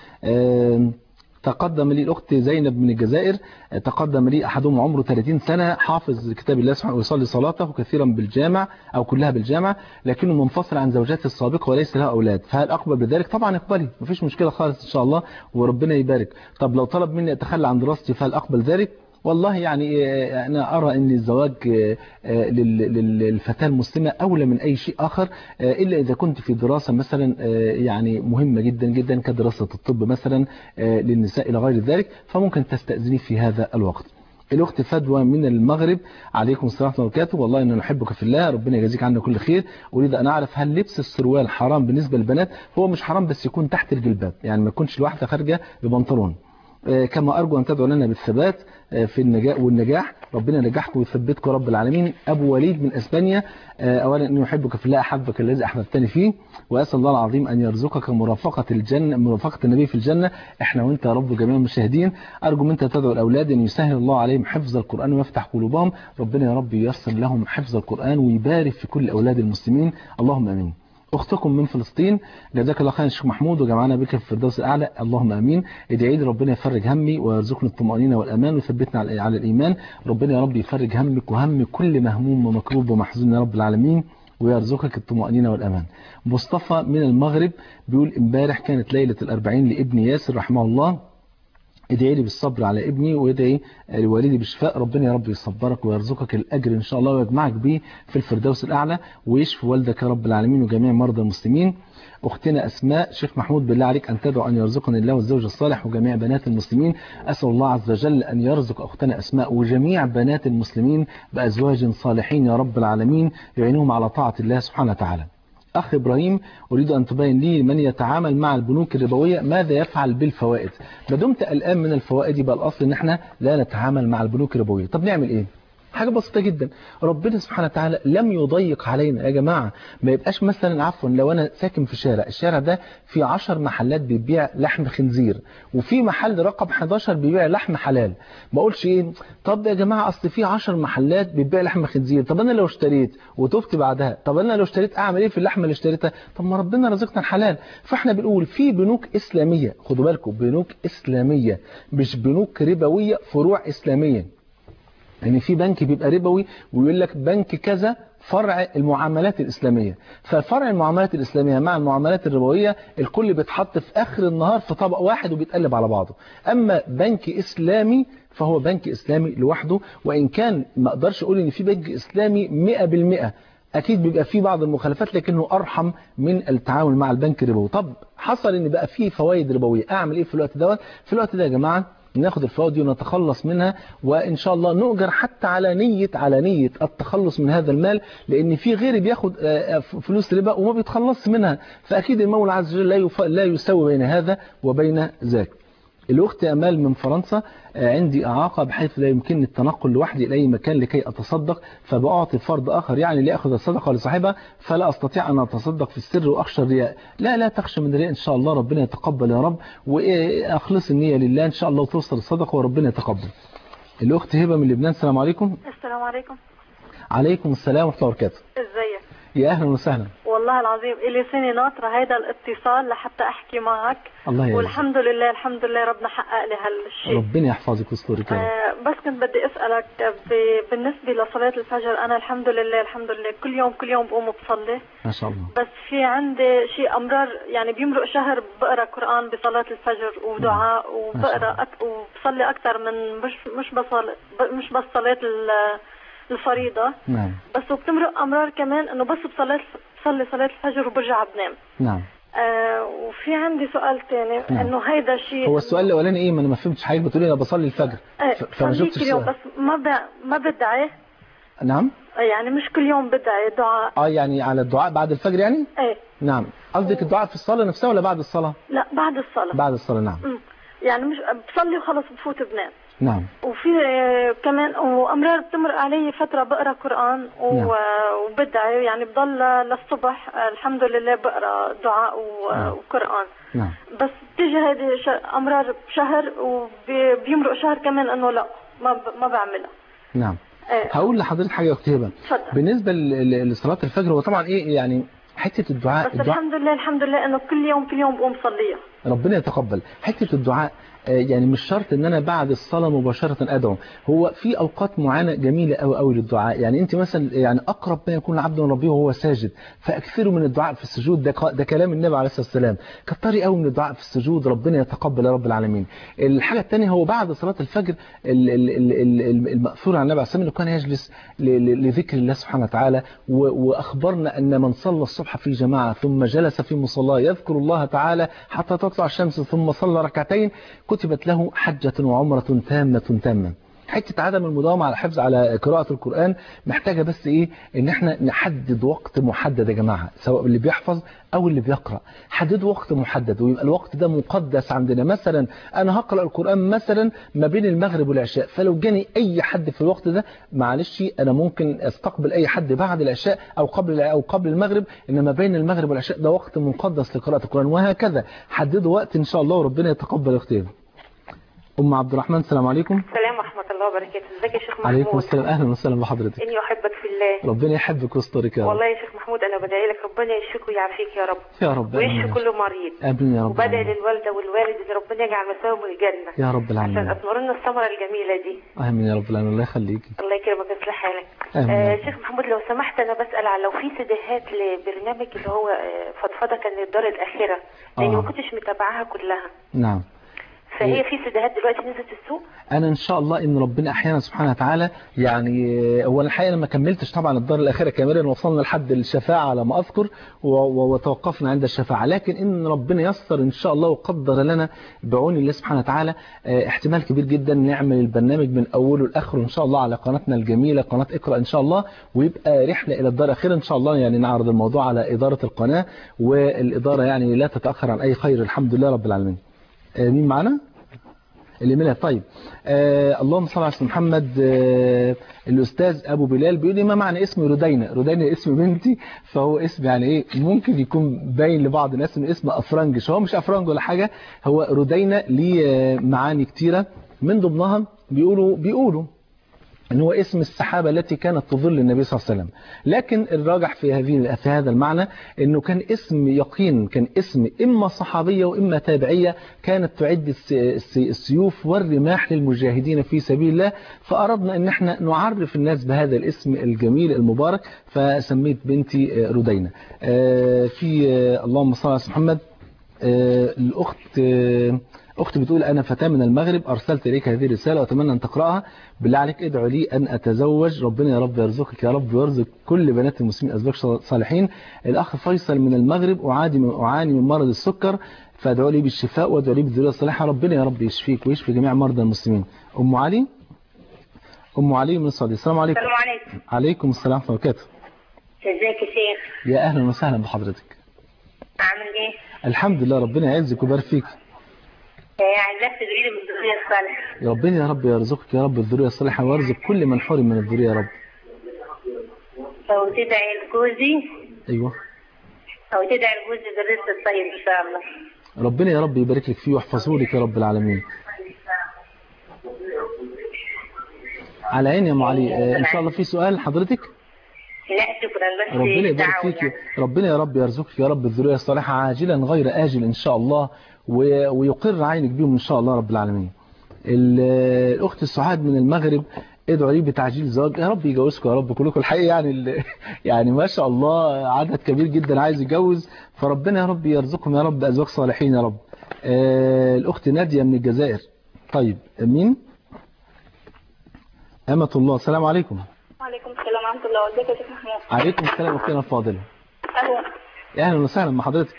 S3: آم، تقدم لي الأخت زينب من الجزائر تقدم لي أحدهم عمره 30 سنة حافظ كتاب الله سبحانه ويصلي صلاته كثيرا بالجامع أو كلها بالجامع لكنه منفصل عن زوجاته السابقة وليس له أولاد فهل أقبل بذلك طبعا اقبلي مفيش مشكلة خالص إن شاء الله وربنا يبارك طب لو طلب مني أتخلى عن دراستي فهل أقبل ذلك والله يعني آه، أنا أرى أن الزواج آه، آه، لل- لل- للفتاة المسلمة أولى من أي شيء آخر آه، إلا إذا كنت في دراسة مثلا آه، يعني مهمة جدا جدا كدراسة الطب مثلا آه، للنساء إلى غير ذلك فممكن تستأذني في هذا الوقت الأخت فدوى من المغرب عليكم السلام ورحمة الله وبركاته والله إن نحبك في الله ربنا يجازيك عنا كل خير أريد أن أعرف هل لبس السروال حرام بالنسبة للبنات هو مش حرام بس يكون تحت الجلباب يعني ما يكونش الواحدة خارجة ببنطلون آه، كما أرجو أن تدعو لنا بالثبات آه، في النجاح والنجاح ربنا ينجحكم ويثبتكم رب العالمين أبو وليد من أسبانيا آه، أولا أني أحبك في الله أحبك الذي أحببتني فيه وأسأل الله العظيم أن يرزقك مرافقة الجنة مرافقة النبي في الجنة إحنا وأنت يا رب جميع المشاهدين أرجو منك تدعو الأولاد أن يسهل الله عليهم حفظ القرآن ويفتح قلوبهم ربنا يا رب ييسر لهم حفظ القرآن ويبارك في كل أولاد المسلمين اللهم آمين اختكم من فلسطين جزاك الله خير الشيخ محمود وجمعنا بك في الفردوس الاعلى اللهم امين ادعي لي ربنا يفرج همي ويرزقني الطمانينه والامان ويثبتنا على على الايمان ربنا يا رب يفرج همك وهم كل مهموم ومكروب ومحزون يا رب العالمين ويرزقك الطمأنينة والأمان مصطفى من المغرب بيقول امبارح كانت ليلة الأربعين لابن ياسر رحمه الله ادعي لي بالصبر على ابني وادعي لوالدي بالشفاء ربنا يا رب يصبرك ويرزقك الأجر إن شاء الله ويجمعك به في الفردوس الأعلى ويشفي والدك يا رب العالمين وجميع مرضى المسلمين أختنا أسماء شيخ محمود بالله عليك أن تدعو أن يرزقني الله والزوج الصالح وجميع بنات المسلمين أسأل الله عز وجل أن يرزق أختنا أسماء وجميع بنات المسلمين بأزواج صالحين يا رب العالمين يعينهم على طاعة الله سبحانه وتعالى أخ إبراهيم أريد أن تبين لي من يتعامل مع البنوك الربوية ماذا يفعل بالفوائد ما دمت الآن من الفوائد يبقى الأصل إن إحنا لا نتعامل مع البنوك الربوية طب نعمل إيه حاجة بسيطة جدا ربنا سبحانه وتعالى لم يضيق علينا يا جماعة ما يبقاش مثلا عفوا لو أنا ساكن في شارع الشارع ده في عشر محلات بتبيع لحم خنزير وفي محل رقم 11 بيبيع لحم حلال ما اقولش ايه طب يا جماعة اصل في 10 محلات بتبيع لحم خنزير طب انا لو اشتريت وتفت بعدها طب انا لو اشتريت اعمل ايه في اللحمه اللي اشتريتها طب ما ربنا رزقنا الحلال فاحنا بنقول في بنوك اسلاميه خدوا بالكم بنوك اسلاميه مش بنوك ربويه فروع اسلاميه يعني في بنك بيبقى ربوي ويقول لك بنك كذا فرع المعاملات الإسلامية ففرع المعاملات الإسلامية مع المعاملات الربوية الكل بيتحط في آخر النهار في طبق واحد وبيتقلب على بعضه أما بنك إسلامي فهو بنك إسلامي لوحده وإن كان ما أقدرش أقول إن في بنك إسلامي 100% أكيد بيبقى فيه بعض المخالفات لكنه أرحم من التعامل مع البنك الربوي طب حصل إن بقى فيه فوائد ربوية أعمل إيه في الوقت دوت في الوقت ده يا جماعة ناخد الفوائد دي ونتخلص منها وإن شاء الله نؤجر حتى على نية على نية التخلص من هذا المال لأن في غيري بياخد آه، فلوس ربا وما بيتخلص منها فأكيد المولى عز وجل لا يف- لا يسوي بين هذا وبين ذاك الأخت أمال من فرنسا آه، عندي إعاقة بحيث لا يمكنني التنقل لوحدي إلى أي مكان لكي أتصدق فبأعطي فرد آخر يعني ليأخذ الصدقة لصاحبها فلا أستطيع أن أتصدق في السر وأخشى الرياء لا لا تخشى من الرياء إن شاء الله ربنا يتقبل يا رب وأخلص النية لله إن شاء الله وتوصل الصدقة وربنا يتقبل الأخت هبة من لبنان السلام عليكم
S4: السلام عليكم
S3: عليكم السلام ورحمة الله وبركاته
S4: ازيك
S3: يا أهلا وسهلا
S4: والله العظيم إلي سنة ناطرة هيدا الاتصال لحتى أحكي معك
S3: الله يعزك
S4: والحمد لله الحمد لله ربنا حقق لي هالشيء
S3: ربنا يحفظك ويسترك يا رب
S4: آه بس كنت بدي أسألك ب- بالنسبة لصلاة الفجر أنا الحمد لله الحمد لله كل يوم كل يوم بقوم بصلي
S3: ما شاء الله
S4: بس في عندي شيء أمرار يعني بيمرق شهر بقرا قرآن بصلاة الفجر ودعاء وبقرا أك وبصلي أكثر من مش مش بصلي مش بس صلاة ال- الفريضة
S3: نعم
S4: بس وبتمرق امرار كمان انه بس بصلي بصلي صلاه الفجر وبرجع بنام
S3: نعم
S4: آه وفي عندي سؤال تاني
S3: نعم.
S4: انه هيدا شيء
S3: هو السؤال الاولاني ايه ما انا ما فهمتش حضرتك بتقولي انا بصلي الفجر
S4: آه
S3: ف- فما
S4: بصلي
S3: شفتش
S4: كل يوم
S3: السؤال.
S4: بس ما ب... ما بدعي
S3: نعم
S4: آه، يعني مش كل يوم بدعي دعاء
S3: اه يعني على الدعاء بعد الفجر يعني
S4: ايه
S3: نعم قصدك الدعاء في الصلاة نفسها ولا بعد الصلاة
S4: لا بعد الصلاه
S3: بعد الصلاة نعم
S4: مم. يعني مش بصلي وخلص بفوت بنام
S3: نعم
S4: وفي آه، كمان وامرار بتمر علي فتره بقرا قران و-
S3: نعم.
S4: وبدعي يعني بضل للصبح آه، الحمد لله بقرا دعاء و-
S3: نعم.
S4: وقران
S3: نعم
S4: بس بتيجي هذه ش- امرار بشهر وبيمرق شهر كمان انه لا ما ب- ما بعملها
S3: نعم
S4: إيه.
S3: هقول لحضرتك حاجة يا أختي هبة
S4: اتفضل.
S3: بالنسبة ل- ل- لصلاة الفجر هو طبعا إيه يعني حتة الدعاء
S4: بس
S3: الدعاء
S4: الحمد لله الحمد لله انه كل يوم كل يوم بقوم صليها
S3: ربنا يتقبل حتة الدعاء آه، يعني مش شرط ان انا بعد الصلاة مباشرة ادعو هو في اوقات معينة جميلة قوي قوي للدعاء يعني انت مثلا يعني اقرب ما يكون العبد من ربه وهو ساجد فاكثروا من الدعاء في السجود ده ق- ده كلام النبي عليه الصلاة والسلام كتري قوي من الدعاء في السجود ربنا يتقبل يا رب العالمين الحاجة الثانية هو بعد صلاة الفجر ال- ال- ال- ال- المأثور عن النبي عليه الصلاة والسلام انه كان يجلس ل- ل- لذكر الله سبحانه وتعالى و- واخبرنا ان من صلى الصبح في جماعة ثم جلس في مصلاه يذكر الله تعالى حتى تطلع الشمس ثم صلى ركعتين كتبت له حجة وعمرة تامة تامة حتة عدم المداومة على حفظ على قراءة القرآن محتاجة بس ايه ان احنا نحدد وقت محدد يا جماعة سواء اللي بيحفظ او اللي بيقرأ حددوا وقت محدد ويبقى الوقت ده مقدس عندنا مثلا انا هقرأ القرآن مثلا ما بين المغرب والعشاء فلو جاني اي حد في الوقت ده معلش انا ممكن استقبل اي حد بعد العشاء او قبل او قبل المغرب انما بين المغرب والعشاء ده وقت مقدس لقراءة القرآن وهكذا حددوا وقت ان شاء الله وربنا يتقبل اختياري ام عبد الرحمن السلام عليكم
S5: السلام ورحمة الله وبركاته ازيك يا شيخ محمود
S3: عليكم السلام اهلا وسهلا بحضرتك
S5: اني احبك في الله
S3: ربنا يحبك ويسترك يا رب
S5: والله يا شيخ محمود انا بدعي لك ربنا يشفيك ويعافيك يا رب
S3: يا رب آمين يا
S5: ويشفي
S3: رب.
S5: كل مريض
S3: امين يا رب
S5: وبدعي
S3: العالمين.
S5: للوالدة والوالد اللي ربنا يجعل مساهم الجنة
S3: يا رب
S5: عشان
S3: العالمين
S5: اثمر لنا الثمرة الجميلة دي
S3: امين يا رب العالمين الله يخليك
S5: الله يكرمك ويصلح حالك
S3: آمين يا
S5: آه
S3: رب.
S5: شيخ محمود لو سمحت انا بسأل على لو في سيديهات لبرنامج اللي هو آه، فضفضة كان للدار الأخيرة لاني
S3: آه.
S5: ما كنتش متابعاها كلها
S3: نعم
S5: فهي في سيديهات دلوقتي نزلت السوق
S3: انا ان شاء الله ان ربنا احيانا سبحانه وتعالى يعني آه، هو الحقيقه انا ما كملتش طبعا الدار الاخيره كاملا وصلنا لحد الشفاعه على ما اذكر و- و- وتوقفنا عند الشفاعه لكن ان ربنا يسر ان شاء الله وقدر لنا بعون الله سبحانه وتعالى آه، احتمال كبير جدا نعمل البرنامج من اوله لاخره ان شاء الله على قناتنا الجميله قناه اقرا ان شاء الله ويبقى رحله الى الدار الاخيره ان شاء الله يعني نعرض الموضوع على اداره القناه والاداره يعني لا تتاخر عن اي خير الحمد لله رب العالمين آه، مين معنا؟ الإيميلات طيب آه اللهم صل على سيدنا محمد آه الأستاذ أبو بلال بيقول لي ما معنى اسم ردينة ردينة اسم بنتي فهو اسم يعني إيه ممكن يكون باين لبعض الناس إنه اسم أفرنجش هو مش أفرنج ولا حاجة هو ردينة ليه آه، معاني كتيرة من ضمنها بيقولوا بيقولوا ان هو اسم السحابة التي كانت تظل النبي صلى الله عليه وسلم لكن الراجح في هذه في هذا المعنى انه كان اسم يقين كان اسم اما صحابية واما تابعية كانت تعد الس- الس- السيوف والرماح للمجاهدين في سبيل الله فاردنا ان احنا نعرف الناس بهذا الاسم الجميل المبارك فسميت بنتي آه، ردينة آه، في آه، اللهم صل على سيدنا محمد آه، الأخت آه، أختي بتقول أنا فتاة من المغرب أرسلت إليك هذه الرسالة وأتمنى أن تقرأها بالله عليك ادعو لي أن أتزوج ربنا يا رب يرزقك يا رب ويرزق كل بنات المسلمين أزواج صالحين الأخ فيصل من المغرب أعاني من أعاني من مرض السكر فادعوا لي بالشفاء وادعوا لي بالذرية الصالحة ربنا يا رب يشفيك ويشفي جميع مرضى المسلمين أم علي أم علي من السعودية السلام عليكم
S6: السلام عليكم
S3: عليكم السلام ورحمة الله وبركاته
S6: ازيك يا شيخ
S3: يا أهلا وسهلا بحضرتك
S6: عامل ايه
S3: الحمد لله ربنا يعزك ويبارك فيك
S6: آه، عايزاك تدعي لي بالذريه الصالحه
S3: يا ربنا يا رب يرزقك يا رب الذرية الصالحة ويرزق كل من حرم من الذرية يا رب
S6: او تدعي لجوزي
S3: أيوة
S6: او تدعي لجوزي بالرزق الطيب ان شاء الله
S3: ربنا يا رب يبارك لك فيه ويحفظه لك يا رب العالمين على عيني يا ام علي آه، ان شاء الله في سؤال حضرتك
S6: لا شكرا بس
S3: ربنا يبارك
S6: دعوة
S3: فيك
S6: يعني.
S3: ربنا يا رب يرزقك يا رب الذرية الصالحة عاجلا غير آجل إن شاء الله و- ويقر عينك بيهم إن شاء الله رب العالمين ال- الأخت السعاد من المغرب ادعوا لي بتعجيل زواج يا رب يجوزكم يا رب كلكم الحقيقة يعني ال- يعني ما شاء الله عدد كبير جدا عايز يجوز فربنا يا رب يرزقكم يا رب أزواج صالحين يا رب آه، الأخت نادية من الجزائر طيب مين أمة الله السلام عليكم
S7: وعليكم السلام ورحمة الله ازيك يا شيخ محمود
S3: عليكم السلام أختنا الفاضلة
S7: أهلا
S3: يا أهلا وسهلا بحضرتك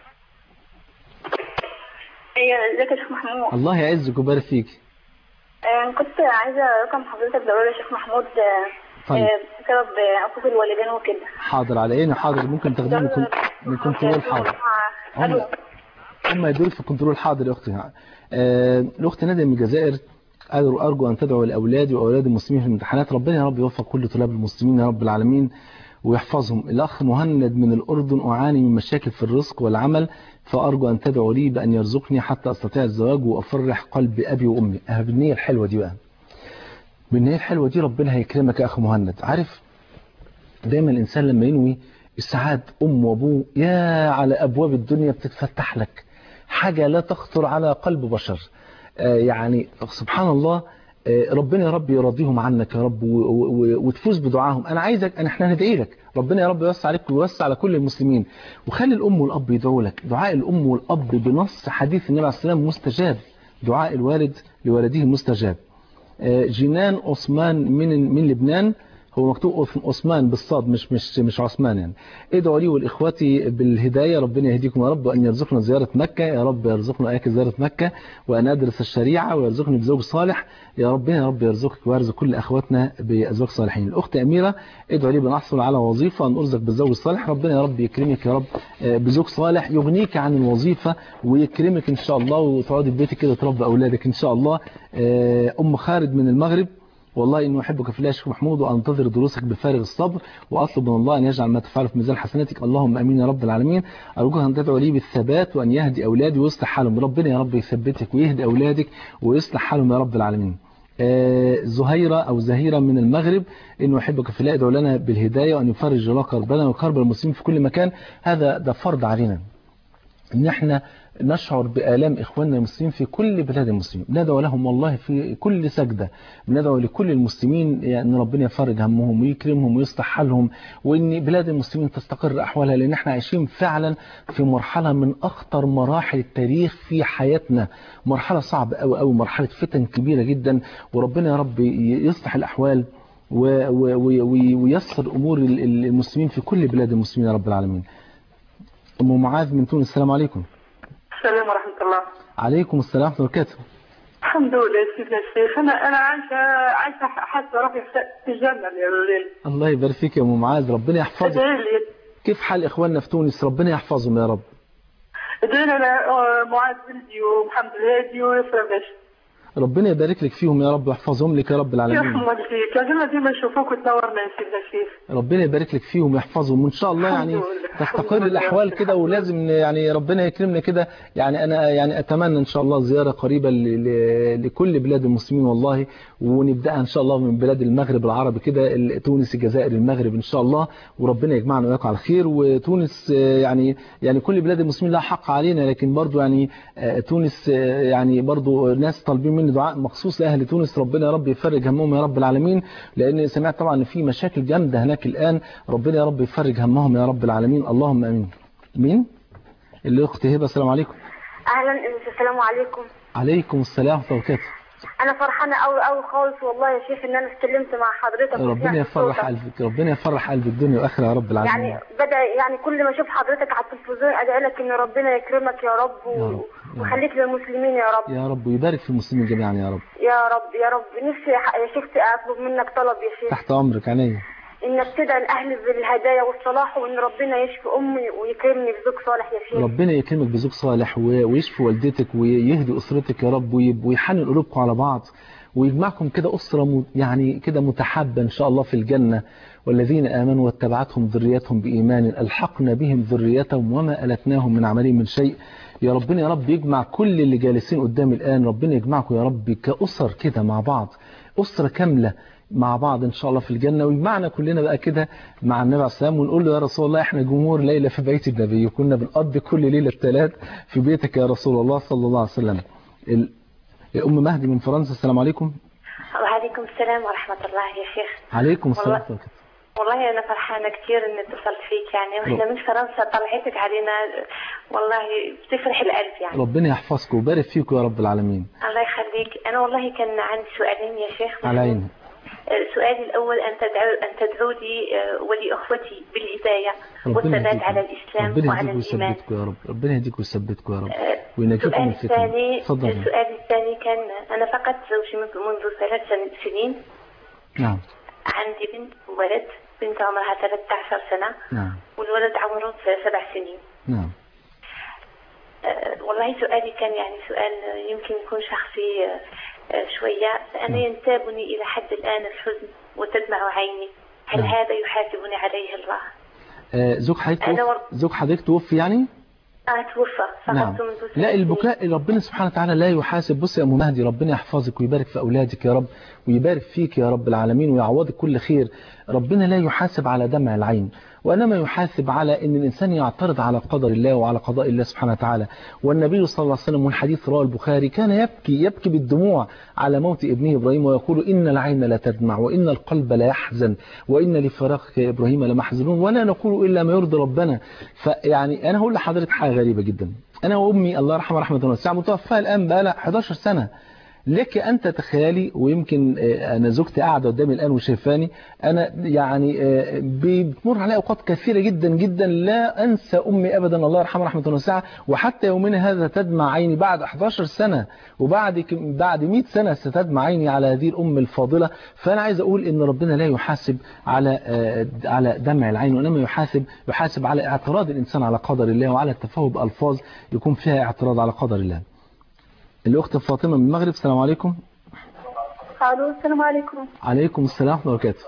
S7: ايه ازيك يا شيخ محمود
S3: الله يعزك ويبارك فيك
S7: آه، كنت عايزة رقم حضرتك ضروري يا شيخ محمود آه،
S3: طيب.
S7: آه، بسبب آه، عقوق الوالدين وكده
S3: حاضر على عيني حاضر ممكن تاخديه من كن- من كنترول حاضر
S7: الو
S3: هم يدور في كنترول حاضر يا اختي آه، الاخت ناديه من الجزائر أرجو أرجو أن تدعو لأولادي وأولاد المسلمين في الامتحانات ربنا يا رب يوفق كل طلاب المسلمين يا رب العالمين ويحفظهم الأخ مهند من الأردن أعاني من مشاكل في الرزق والعمل فأرجو أن تدعو لي بأن يرزقني حتى أستطيع الزواج وأفرح قلب أبي وأمي أه بالنية الحلوة دي بقى بالنية الحلوة دي ربنا هيكرمك يا أخ مهند عارف دايما الإنسان لما ينوي السعاد أم وأبوه يا على أبواب الدنيا بتتفتح لك حاجة لا تخطر على قلب بشر آه يعني سبحان الله آه ربنا يا رب يرضيهم عنك يا رب و- و- وتفوز بدعائهم انا عايزك انا احنا ندعي لك ربنا يا رب يوسع عليك ويوسع على كل المسلمين وخلي الام والاب يدعوا لك دعاء الام والاب بنص حديث النبي عليه الصلاه والسلام مستجاب دعاء الوالد لولده مستجاب آه، جنان عثمان من من لبنان هو مكتوب عث- عثمان بالصاد مش مش مش عثمان يعني ادعوا لي والاخواتي بالهدايه ربنا يهديكم يا رب وان يرزقنا زياره مكه يا رب يرزقنا اياك زياره مكه وان ادرس الشريعه ويرزقني بزوج صالح يا ربنا يا رب يرزقك ويرزق كل اخواتنا بازواج صالحين الاخت اميره ادعوا لي بان احصل على وظيفه ان ارزق بالزوج الصالح ربنا يا رب يكرمك يا رب آه، بزوج صالح يغنيك عن الوظيفه ويكرمك ان شاء الله وتقعدي في بيتك كده تربي اولادك ان شاء الله آه، ام خالد من المغرب والله إنه أحبك في الله يا شيخ محمود وأنتظر دروسك بفارغ الصبر وأطلب من الله أن يجعل ما تفعله في ميزان حسناتك اللهم أمين يا رب العالمين أرجوك أن تدعو لي بالثبات وأن يهدي أولادي ويصلح حالهم ربنا يا رب يثبتك ويهدي أولادك ويصلح حالهم يا رب العالمين آه، زهيرة أو زهيرة من المغرب إنه يحبك في الله ادعو لنا بالهداية وأن يفرج الله كربنا وكرب المسلمين في كل مكان هذا ده فرض علينا ان احنا نشعر بآلام إخواننا المسلمين في كل بلاد المسلمين ندعو لهم والله في كل سجدة ندعو لكل المسلمين يعني ان ربنا يفرج همهم ويكرمهم ويصلح حالهم وان بلاد المسلمين تستقر أحوالها لأن احنا عايشين فعلا في مرحلة من أخطر مراحل التاريخ في حياتنا مرحلة صعبة أوي أوي مرحلة فتن كبيرة جدا وربنا يا رب يصلح الأحوال و- و- و- وييسر أمور ال- ال- المسلمين في كل بلاد المسلمين يا رب العالمين أم معاذ من تونس السلام عليكم
S8: السلام ورحمة الله
S3: عليكم السلام ورحمة الله وبركاته
S8: الحمد لله سيدنا الشيخ أنا أنا عايشة عايشة حاسة روحي في الجنة الليل
S3: الله يبارك فيك يا أم معاذ ربنا يحفظك
S8: ادعي لي
S3: كيف حال إخواننا في تونس ربنا يحفظهم يا رب
S8: ادعي لي أنا آه، معاذ بلدي ومحمد الهادي ويسرى باشا
S3: ربنا يبارك لك فيهم يا رب ويحفظهم لك يا رب العالمين
S8: يرحم والديك لازم ديما نشوفوك وتنورنا يا سيدنا الشيخ
S3: ربنا يبارك لك فيهم ويحفظهم وان شاء الله
S8: الحمد
S3: يعني
S8: لله.
S3: تستقر
S8: الحمد لله.
S3: الاحوال كده ولازم يعني ربنا يكرمنا كده يعني انا يعني اتمنى ان شاء الله زياره قريبه ل- ل- لكل بلاد المسلمين والله ونبداها ان شاء الله من بلاد المغرب العربي كده ال- تونس الجزائر المغرب ان شاء الله وربنا يجمعنا وياكم على خير وتونس آه، يعني يعني كل بلاد المسلمين لها حق علينا لكن برضو يعني آه، تونس آه، يعني برضو ناس طالبين مني دعاء مخصوص لاهل تونس ربنا يا رب يفرج همهم يا رب العالمين لان سمعت طبعا ان في مشاكل جامده هناك الان ربنا يا رب يفرج همهم يا رب العالمين اللهم امين مين اللي اختي هبه السلام عليكم
S7: اهلا السلام عليكم
S3: عليكم السلام ورحمه الله وبركاته
S7: انا فرحانه قوي قوي خالص والله يا شيخ ان انا اتكلمت مع حضرتك
S3: ربنا
S7: وسمعت
S3: يفرح
S7: صوتك.
S3: قلبك ربنا يفرح قلب الدنيا واخره يا رب العالمين
S7: يعني بدا يعني كل ما اشوف حضرتك على التلفزيون ادعي لك ان ربنا يكرمك يا رب و...
S3: يا رب، يا
S7: وخليك للمسلمين يا رب
S3: يا رب ويبارك في المسلمين جميعا يا رب
S7: يا رب يا رب نفسي يا ح- يا شيخ اطلب منك طلب يا شيخ
S3: تحت امرك عينيا
S7: انك تدعي الاهل بالهدايا والصلاح وان ربنا يشفي امي ويكرمني بزوج صالح يا شيخ
S3: ربنا يكرمك بزوج صالح و- ويشفي والدتك ويهدي اسرتك يا رب ويب- ويحنن قلوبكم على بعض ويجمعكم كده أسرة م- يعني كده متحابة إن شاء الله في الجنة والذين آمنوا واتبعتهم ذريتهم بإيمان ألحقنا بهم ذريتهم وما ألتناهم من عملهم من شيء يا ربنا يا رب يجمع كل اللي جالسين قدامي الآن ربنا يجمعكم يا رب كأسر كده مع بعض أسرة كاملة مع بعض ان شاء الله في الجنه ويجمعنا كلنا بقى كده مع النبي عليه السلام ونقول له يا رسول الله احنا جمهور ليله في بيت النبي وكنا بنقضي كل ليله الثلاث في بيتك يا رسول الله صلى الله عليه وسلم ال- ام مهدي من فرنسا السلام عليكم
S5: وعليكم السلام ورحمة الله يا شيخ
S3: عليكم السلام
S5: والله-
S3: ورحمة الله.
S5: والله أنا فرحانة كثير إني اتصلت فيك يعني وإحنا من فرنسا طلعتك علينا والله بتفرح القلب يعني
S3: ربنا يحفظكم ويبارك فيكم يا رب العالمين
S5: الله يخليك أنا والله كان عندي سؤالين يا شيخ
S3: على عيني
S5: آه، سؤالي الأول أن تدعو أن تدعو لي آه، ولأخوتي بالهداية
S3: ربنا
S5: والثبات
S3: يهديكم.
S5: على الإسلام
S3: ربنا
S5: وعلى
S3: يهديكم
S5: الإيمان
S3: ويثبتكم يا رب ربنا يهديكم ويثبتكم يا رب
S5: آه،
S3: وينجيكم من
S5: السؤال الثاني
S3: الفتن تفضل
S5: السؤال الثاني كان أنا فقدت زوجي منذ منذ ثلاث سن- سنين
S3: نعم
S5: عندي بنت وولد بنت عمرها 13 سنة
S3: نعم
S5: والولد عمره سبع سنين
S3: نعم
S5: آه، والله سؤالي كان يعني سؤال آه، يمكن يكون شخصي آه، آه، شوية أنا ينتابني إلى حد الآن الحزن وتدمع عيني هل
S3: نعم.
S5: هذا يحاسبني عليه الله؟
S3: آه، زوج حضرتك
S5: أنا
S3: توفى-
S5: ور-
S3: زوج حضرتك توفي يعني
S5: أنا توفى
S3: نعم
S5: فقدت منذ
S3: لا
S5: ثلاث
S3: البكاء ربنا سبحانه وتعالى لا يحاسب بص يا ام مهدي ربنا يحفظك ويبارك في اولادك يا رب ويبارك فيك يا رب العالمين ويعوضك كل خير ربنا لا يحاسب على دمع العين وانما يحاسب على ان الانسان يعترض على قدر الله وعلى قضاء الله سبحانه وتعالى والنبي صلى الله عليه وسلم والحديث رواه البخاري كان يبكي يبكي بالدموع على موت ابنه ابراهيم ويقول ان العين لا تدمع وان القلب لا يحزن وان لفراقك يا ابراهيم لمحزونون ولا نقول الا ما يرضي ربنا فيعني انا هقول لحضرتك حاجه غريبه جدا انا وامي الله يرحمها رحمه واسعه متوفاه الان بقى لها 11 سنه لك أن تتخيلي ويمكن آه، أنا زوجتي قاعدة قدامي الآن وشايفاني أنا يعني آه، بتمر علي أوقات كثيرة جدا جدا لا أنسى أمي أبدا الله يرحمها رحمة واسعة وحتى يومنا هذا تدمع عيني بعد 11 سنة وبعد ك- بعد 100 سنة ستدمع عيني على هذه الأم الفاضلة فأنا عايز أقول إن ربنا لا يحاسب على آه، على دمع العين وإنما يحاسب يحاسب على اعتراض الإنسان على قدر الله وعلى التفاهم بألفاظ يكون فيها اعتراض على قدر الله الأخت فاطمة من المغرب السلام عليكم
S7: الو السلام عليكم
S3: عليكم السلام ورحمة الله وبركاته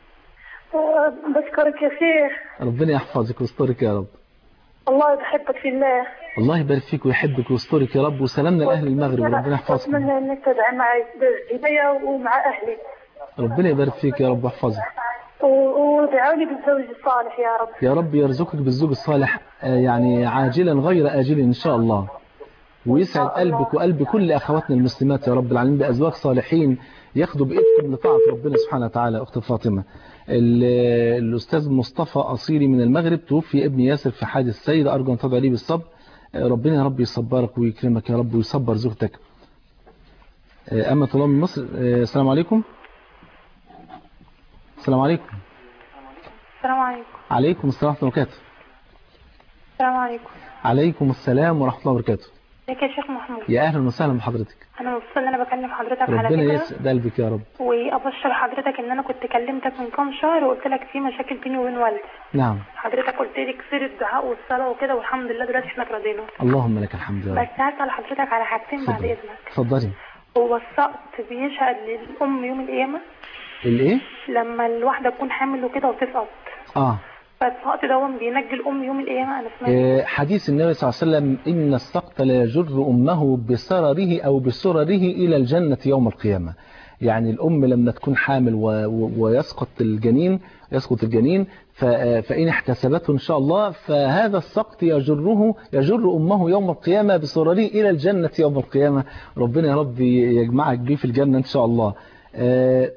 S7: آه، بشكرك يا شيخ
S3: ربنا يحفظك ويسترك يا رب
S7: الله يحبك في الله
S3: الله يبارك فيك ويحبك ويسترك يا رب وسلامنا لأهل المغرب وربنا يحفظكم
S7: اتمنى انك تدعم معي بالهدايه ومع اهلي
S3: ربنا يبارك فيك يا رب ويحفظك
S7: و- ودعوني بالزوج الصالح يا رب
S3: يا رب يرزقك بالزوج الصالح آه، يعني عاجلا غير آجل إن شاء الله ويسعد قلبك وقلب كل أخواتنا المسلمات يا رب العالمين بأزواج صالحين ياخدوا بإيدكم لطاعة ربنا سبحانه وتعالى أخت فاطمة ال- الأستاذ مصطفى أصيلي من المغرب توفي ابن ياسر في حادث سيد أرجو أن تدعو لي بالصبر آه، ربنا يا رب يصبرك ويكرمك يا رب ويصبر زوجتك آه، أما طلاب من مصر آه، السلام عليكم السلام عليكم
S9: السلام عليكم
S3: عليكم السلام ورحمة الله وبركاته
S9: السلام عليكم
S3: عليكم السلام ورحمة الله وبركاته
S9: ازيك يا شيخ محمود
S3: يا أهلا وسهلا بحضرتك
S9: انا مبسوطه ان انا بكلم حضرتك على
S3: ربنا
S9: فكره
S3: يسعد قلبك يا رب
S9: وابشر حضرتك ان انا كنت كلمتك من كام شهر وقلت لك في مشاكل بيني وبين والدي
S3: نعم
S9: حضرتك قلت لي كثير الدعاء والصلاه وكده والحمد لله دلوقتي احنا اترضينا
S3: اللهم لك الحمد يا
S9: بس
S3: رب
S9: هسال حضرتك على حاجتين بعد
S3: اتفضلي.
S9: اذنك
S3: اتفضلي
S9: هو السقط بيشهد للام يوم القيامه
S3: الايه
S9: لما الواحده تكون حامل وكده وتسقط
S3: اه
S9: فالسقط ده بينجي الام يوم القيامه انا سمعت
S3: آه، حديث النبي صلى الله عليه وسلم إن السقط لا يجر أمه بسرره أو بسرره إلى الجنة يوم القيامة يعني الأم لما تكون حامل و... و... ويسقط الجنين يسقط الجنين ف... آه، فإن احتسبته إن شاء الله فهذا السقط يجره يجر أمه يوم القيامة بسرره إلى الجنة يوم القيامة ربنا يا رب يجمعك بيه في الجنة إن شاء الله آه،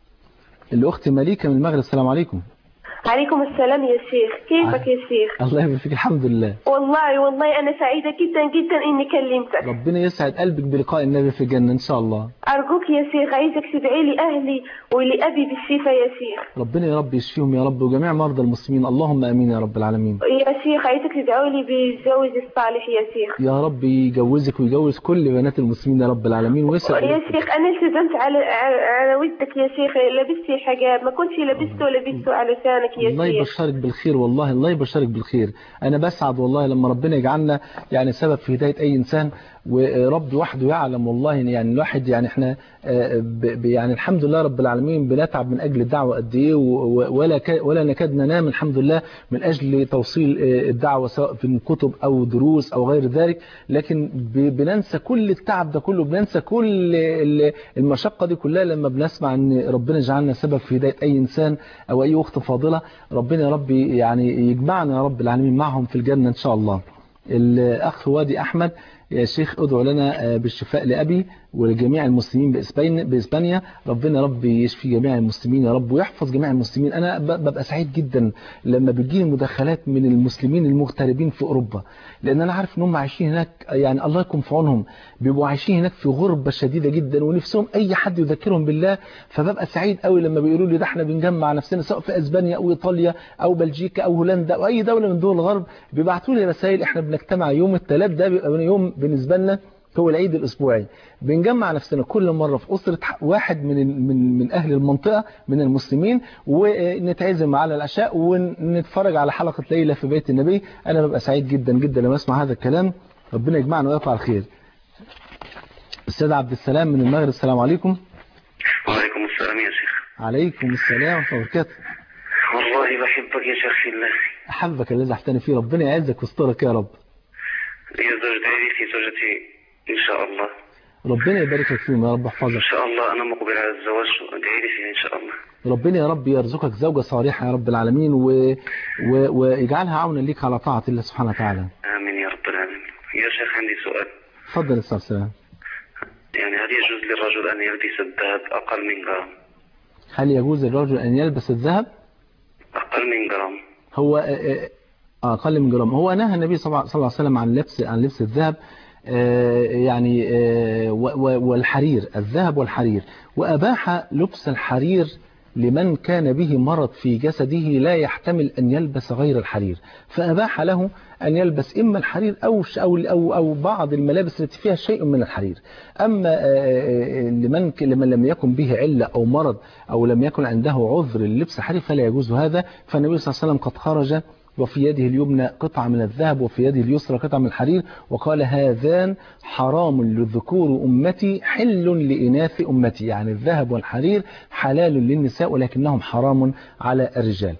S3: الأخت مليكة من المغرب السلام عليكم
S10: عليكم السلام يا شيخ كيفك يا شيخ
S3: الله يبارك فيك الحمد لله
S10: والله والله أنا سعيدة جدا جدا إني كلمتك
S3: ربنا يسعد قلبك بلقاء النبي في الجنة إن شاء الله
S10: أرجوك يا شيخ عايزك تدعي لي أهلي ولأبي بالشفاء يا شيخ
S3: ربنا يا رب يشفيهم يا رب وجميع مرضى المسلمين اللهم امين يا رب العالمين
S10: يا شيخ عايزك تدعوا لي بالزوج الصالح يا شيخ
S3: يا رب يجوزك ويجوز كل بنات المسلمين يا رب العالمين ويسعد
S10: يا
S3: قلبك.
S10: شيخ أنا التزمت على على على ودك يا شيخ لبست حجاب ما كنتش لبسته لبسته علشانك يا
S3: الله
S10: شيخ
S3: يبشرك بالخير والله الله يبشرك بالخير انا بسعد والله لما ربنا يجعلنا يعني سبب في هدايه اي انسان ورب وحده يعلم والله يعني الواحد يعني احنا آه، ب- ب- يعني الحمد لله رب العالمين بنتعب من اجل الدعوه قد ايه و- و- ولا ك- ولا نكاد ننام الحمد لله من اجل توصيل آه، الدعوه سواء في كتب او دروس او غير ذلك لكن ب- بننسى كل التعب ده كله بننسى كل ال- المشقه دي كلها لما بنسمع ان ربنا جعلنا سبب في هدايه اي انسان او اي اخت فاضله ربنا يا رب يعني يجمعنا يا رب العالمين معهم في الجنه ان شاء الله الاخ وادي احمد يا شيخ ادعو لنا آه، بالشفاء لأبي ولجميع المسلمين بإسبانيا, بإسبانيا ربنا رب يشفي جميع المسلمين يا رب ويحفظ جميع المسلمين أنا ب- ببقى سعيد جدا لما بتجيني مداخلات من المسلمين المغتربين في أوروبا لأن أنا عارف إن هم عايشين هناك يعني الله يكون في عونهم بيبقوا عايشين هناك في غربة شديدة جدا ونفسهم أي حد يذكرهم بالله فببقى سعيد قوي لما بيقولوا لي ده احنا بنجمع نفسنا سواء في اسبانيا او ايطاليا او بلجيكا او هولندا او اي دوله من دول الغرب بيبعتوا لي رسائل احنا بنجتمع يوم الثلاث ده بيبقى يوم بالنسبه لنا هو العيد الاسبوعي بنجمع نفسنا كل مره في اسره واحد من ال- من من اهل المنطقه من المسلمين ونتعزم على العشاء ونتفرج على حلقه ليله في بيت النبي انا ببقى سعيد جدا جدا لما اسمع هذا الكلام ربنا يجمعنا ويقع على خير أستاذ عبد السلام من المغرب السلام عليكم
S11: وعليكم السلام يا شيخ
S3: عليكم السلام ورحمة الله وبركاته
S11: والله بحبك يا شيخ في الله
S3: أحبك الذي أحتني فيه ربنا يعزك ويسترك يا رب
S11: يا زوجتي في زوجتي إن شاء الله
S3: ربنا يبارك لك فيهم يا رب
S11: إن
S3: يحفظك
S11: شاء الله أنا مقبل على الزواج ادعي لي فيها إن شاء الله
S3: ربنا يا رب يرزقك زوجة صالحة يا رب العالمين و... و... ويجعلها عونا ليك على طاعة الله سبحانه وتعالى
S11: آمين يا رب العالمين يا شيخ عندي سؤال
S3: اتفضل يا أستاذ سلام
S11: يعني هل يجوز للرجل أن يلبس الذهب أقل من جرام
S3: هل يجوز للرجل أن يلبس الذهب
S11: أقل من جرام
S3: هو آه، آه، أقل من جرام هو نهى النبي صلى الله عليه وسلم عن لبس عن لبس الذهب آه، يعني آه، و- و- والحرير الذهب والحرير وأباح لبس الحرير لمن كان به مرض في جسده لا يحتمل أن يلبس غير الحرير فأباح له أن يلبس إما الحرير أو ش- أو أو, أو بعض الملابس التي فيها شيء من الحرير أما آه، آه، لمن ك- لمن لم يكن به علة أو مرض أو لم يكن عنده عذر للبس حرير فلا يجوز هذا فالنبي صلى الله عليه وسلم قد خرج وفي يده اليمنى قطعة من الذهب وفي يده اليسرى قطعة من الحرير وقال هذان حرام لذكور أمتي حل لإناث أمتي يعني الذهب والحرير حلال للنساء ولكنهم حرام على الرجال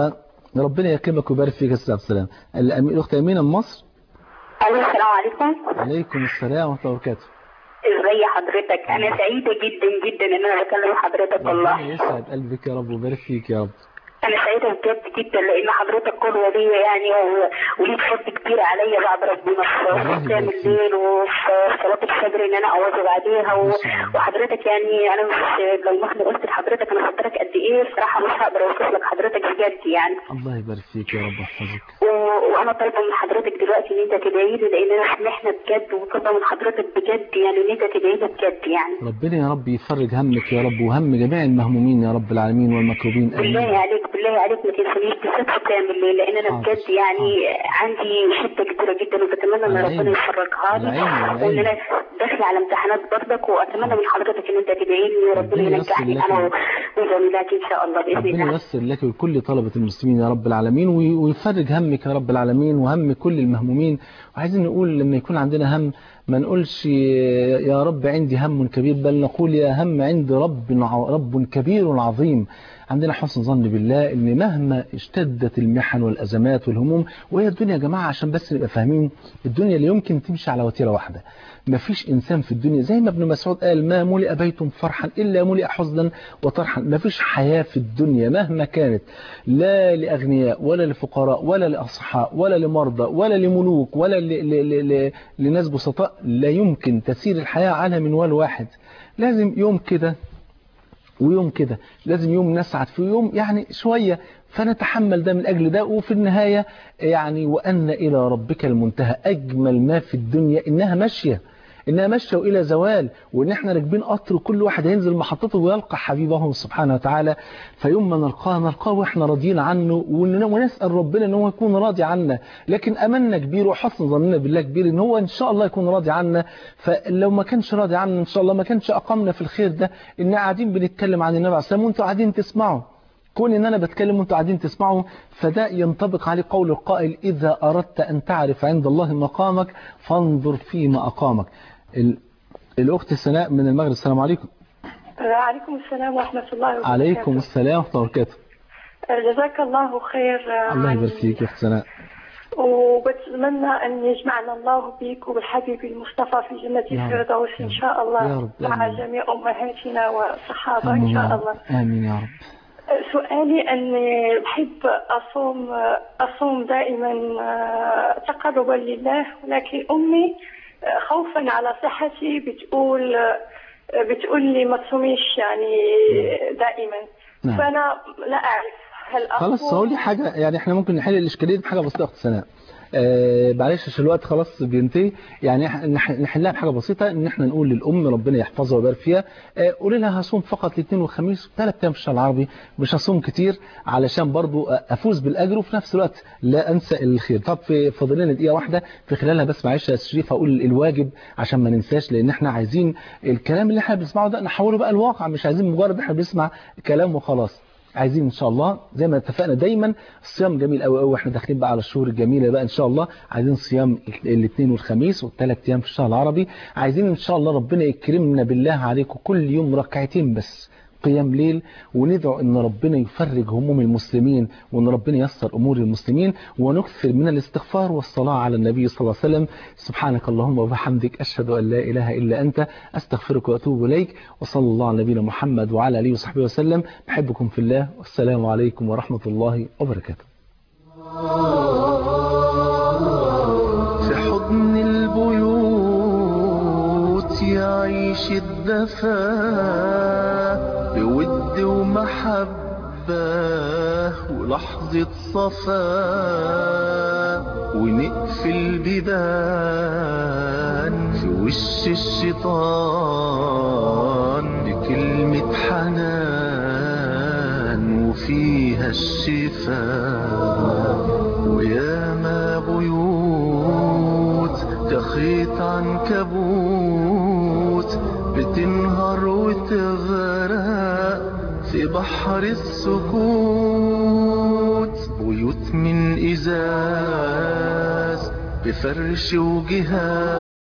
S3: فربنا يكرمك ويبارك فيك يا أستاذ عبد السلام الأمي- الأخت أمينة من مصر
S6: الو السلام عليكم
S3: عليكم السلام ورحمة الله وبركاته
S6: ازي حضرتك انا سعيده جدا جدا ان انا بكلم حضرتك والله
S3: ربنا يسعد قلبك يا رب ويبارك فيك يا رب
S6: انا سعيده بجد جدا لان حضرتك قدوه ليا يعني و- وليك فضل كبير عليا بعد ربنا في قيام الليل وفي صلاه الفجر ان انا اواظب عليها و... وحضرتك يعني انا مش لو مهما قلت لحضرتك انا فضلك قد ايه الصراحه مش هقدر اوصف لك حضرتك بجد يعني
S3: الله يبارك فيك يا رب يحفظك
S6: و- وانا طالبه من حضرتك دلوقتي ان انت تدعي لي لان انا سمحنا بجد وطالبه من حضرتك بجد يعني ان انت تدعي لي بجد يعني
S3: ربنا يا رب يفرج همك يا رب وهم جميع المهمومين يا رب العالمين والمكروبين
S6: بالله
S3: آمين
S6: عليك بالله عليك ما تنسانيش بالذات في قيام الليل لان انا بجد يعني عندي شده كبيره جدا وبتمنى ان
S3: على
S6: ربنا
S3: عيني.
S6: يفرجها
S3: على
S6: لي
S3: عيني، على
S6: وان
S3: عيني.
S6: انا داخله على امتحانات برضك واتمنى من حضرتك ان انت تدعي لي وربنا
S3: ربنا ييسر
S6: ينجحني
S3: لك.
S6: انا وزميلاتي ان شاء الله باذن
S3: ربنا
S6: الله
S3: ييسر لك ولكل طلبة المسلمين يا رب العالمين وي- ويفرج همك يا رب العالمين وهم كل المهمومين وعايزين نقول لما يكون عندنا هم ما نقولش يا رب عندي هم كبير بل نقول يا هم عندي رب ع- رب كبير عظيم عندنا حسن ظن بالله ان مهما اشتدت المحن والازمات والهموم وهي الدنيا يا جماعه عشان بس نبقى فاهمين الدنيا لا يمكن تمشي على وتيره واحده ما فيش انسان في الدنيا زي ما ابن مسعود قال ما ملئ بيت فرحا الا ملئ حزنا وطرحا ما فيش حياه في الدنيا مهما كانت لا لاغنياء ولا لفقراء ولا لاصحاء ولا لمرضى ولا لملوك ولا ل... ل... ل... ل... لناس بسطاء لا يمكن تسير الحياه على منوال واحد لازم يوم كده ويوم كده لازم يوم نسعد في يوم يعني شوية فنتحمل ده من أجل ده وفي النهاية يعني وأن إلى ربك المنتهى أجمل ما في الدنيا إنها ماشية إنها ماشية وإلى زوال وإن إحنا راكبين قطر وكل واحد هينزل محطته ويلقى حبيبه سبحانه وتعالى فيوم ما نلقاه نلقاه وإحنا راضيين عنه ون- ونسأل ربنا إن هو يكون راضي عنا لكن أملنا كبير وحسن ظننا بالله كبير إن هو إن شاء الله يكون راضي عنا فلو ما كانش راضي عنا إن شاء الله ما كانش أقامنا في الخير ده إن قاعدين بنتكلم عن النبي عليه الصلاة والسلام وأنتوا قاعدين تسمعوا كون ان انا بتكلم وانتوا قاعدين تسمعوا فده ينطبق عليه قول القائل اذا اردت ان تعرف عند الله مقامك فانظر فيما اقامك ال... الاخت سناء من المغرب السلام عليكم
S8: عليكم السلام ورحمة الله وبركاته
S3: عليكم السلام ورحمه الله وبركاته
S8: جزاك الله خير
S3: الله
S8: عن-
S3: يبارك فيك يا اخت سناء
S8: وبتمنى أن يجمعنا الله بك وبالحبيب المصطفى في جنة
S3: يا رب.
S8: الفردوس إن شاء الله
S3: يا رب.
S8: مع
S3: آمين.
S8: جميع أمهاتنا والصحابة إن
S3: امين يا
S8: شاء
S3: رب
S8: الله
S3: امين يا رب
S8: سؤالي أني بحب أصوم أصوم دائما آه، تقربا لله ولكن أمي آه، خوفا على صحتي بتقول آه، بتقول لي ما تصوميش يعني دائما
S3: نعم.
S8: فأنا لا أعرف هل
S3: خلاص
S8: أصوم
S3: هقول لي حاجه يعني احنا ممكن نحل الاشكاليه دي بحاجه بسيطه يا اخت سناء آه معلش عشان الوقت خلاص بينتهي يعني إح- نح- نحلها بحاجه بسيطه ان احنا نقول للام ربنا يحفظها ويبارك فيها آه قولي لها هصوم فقط الاثنين والخميس ثلاث ايام في الشهر العربي مش هصوم كتير علشان برضو آه، افوز بالاجر وفي نفس الوقت لا انسى الخير طب في فاضل لنا دقيقه واحده في خلالها بس معلش يا شريف هقول الواجب عشان ما ننساش لان احنا عايزين الكلام اللي احنا بنسمعه ده نحوله بقى الواقع مش عايزين مجرد احنا بنسمع كلام وخلاص عايزين ان شاء الله زي ما اتفقنا دايما الصيام جميل قوي قوي احنا داخلين بقى على الشهور الجميله بقى ان شاء الله عايزين صيام الاثنين والخميس والثلاث ايام في الشهر العربي عايزين ان شاء الله ربنا يكرمنا بالله عليكم كل يوم ركعتين بس قيام ليل وندعو ان ربنا يفرج هموم المسلمين وان ربنا ييسر امور المسلمين ونكثر من الاستغفار والصلاه على النبي صلى الله عليه وسلم سبحانك اللهم وبحمدك اشهد ان لا اله الا انت استغفرك واتوب اليك وصلى الله على نبينا محمد وعلى اله وصحبه وسلم بحبكم في الله والسلام عليكم ورحمه الله وبركاته
S2: في حضن البيوت يعيش الدفا بود ومحبة ولحظة صفا ونقفل بيبان في وش الشيطان بكلمة حنان وفيها الشفاء وياما بيوت تخيط عنكبوت بتنهار وتغرق في بحر السكوت بيوت من إزاز بفرش وجهاز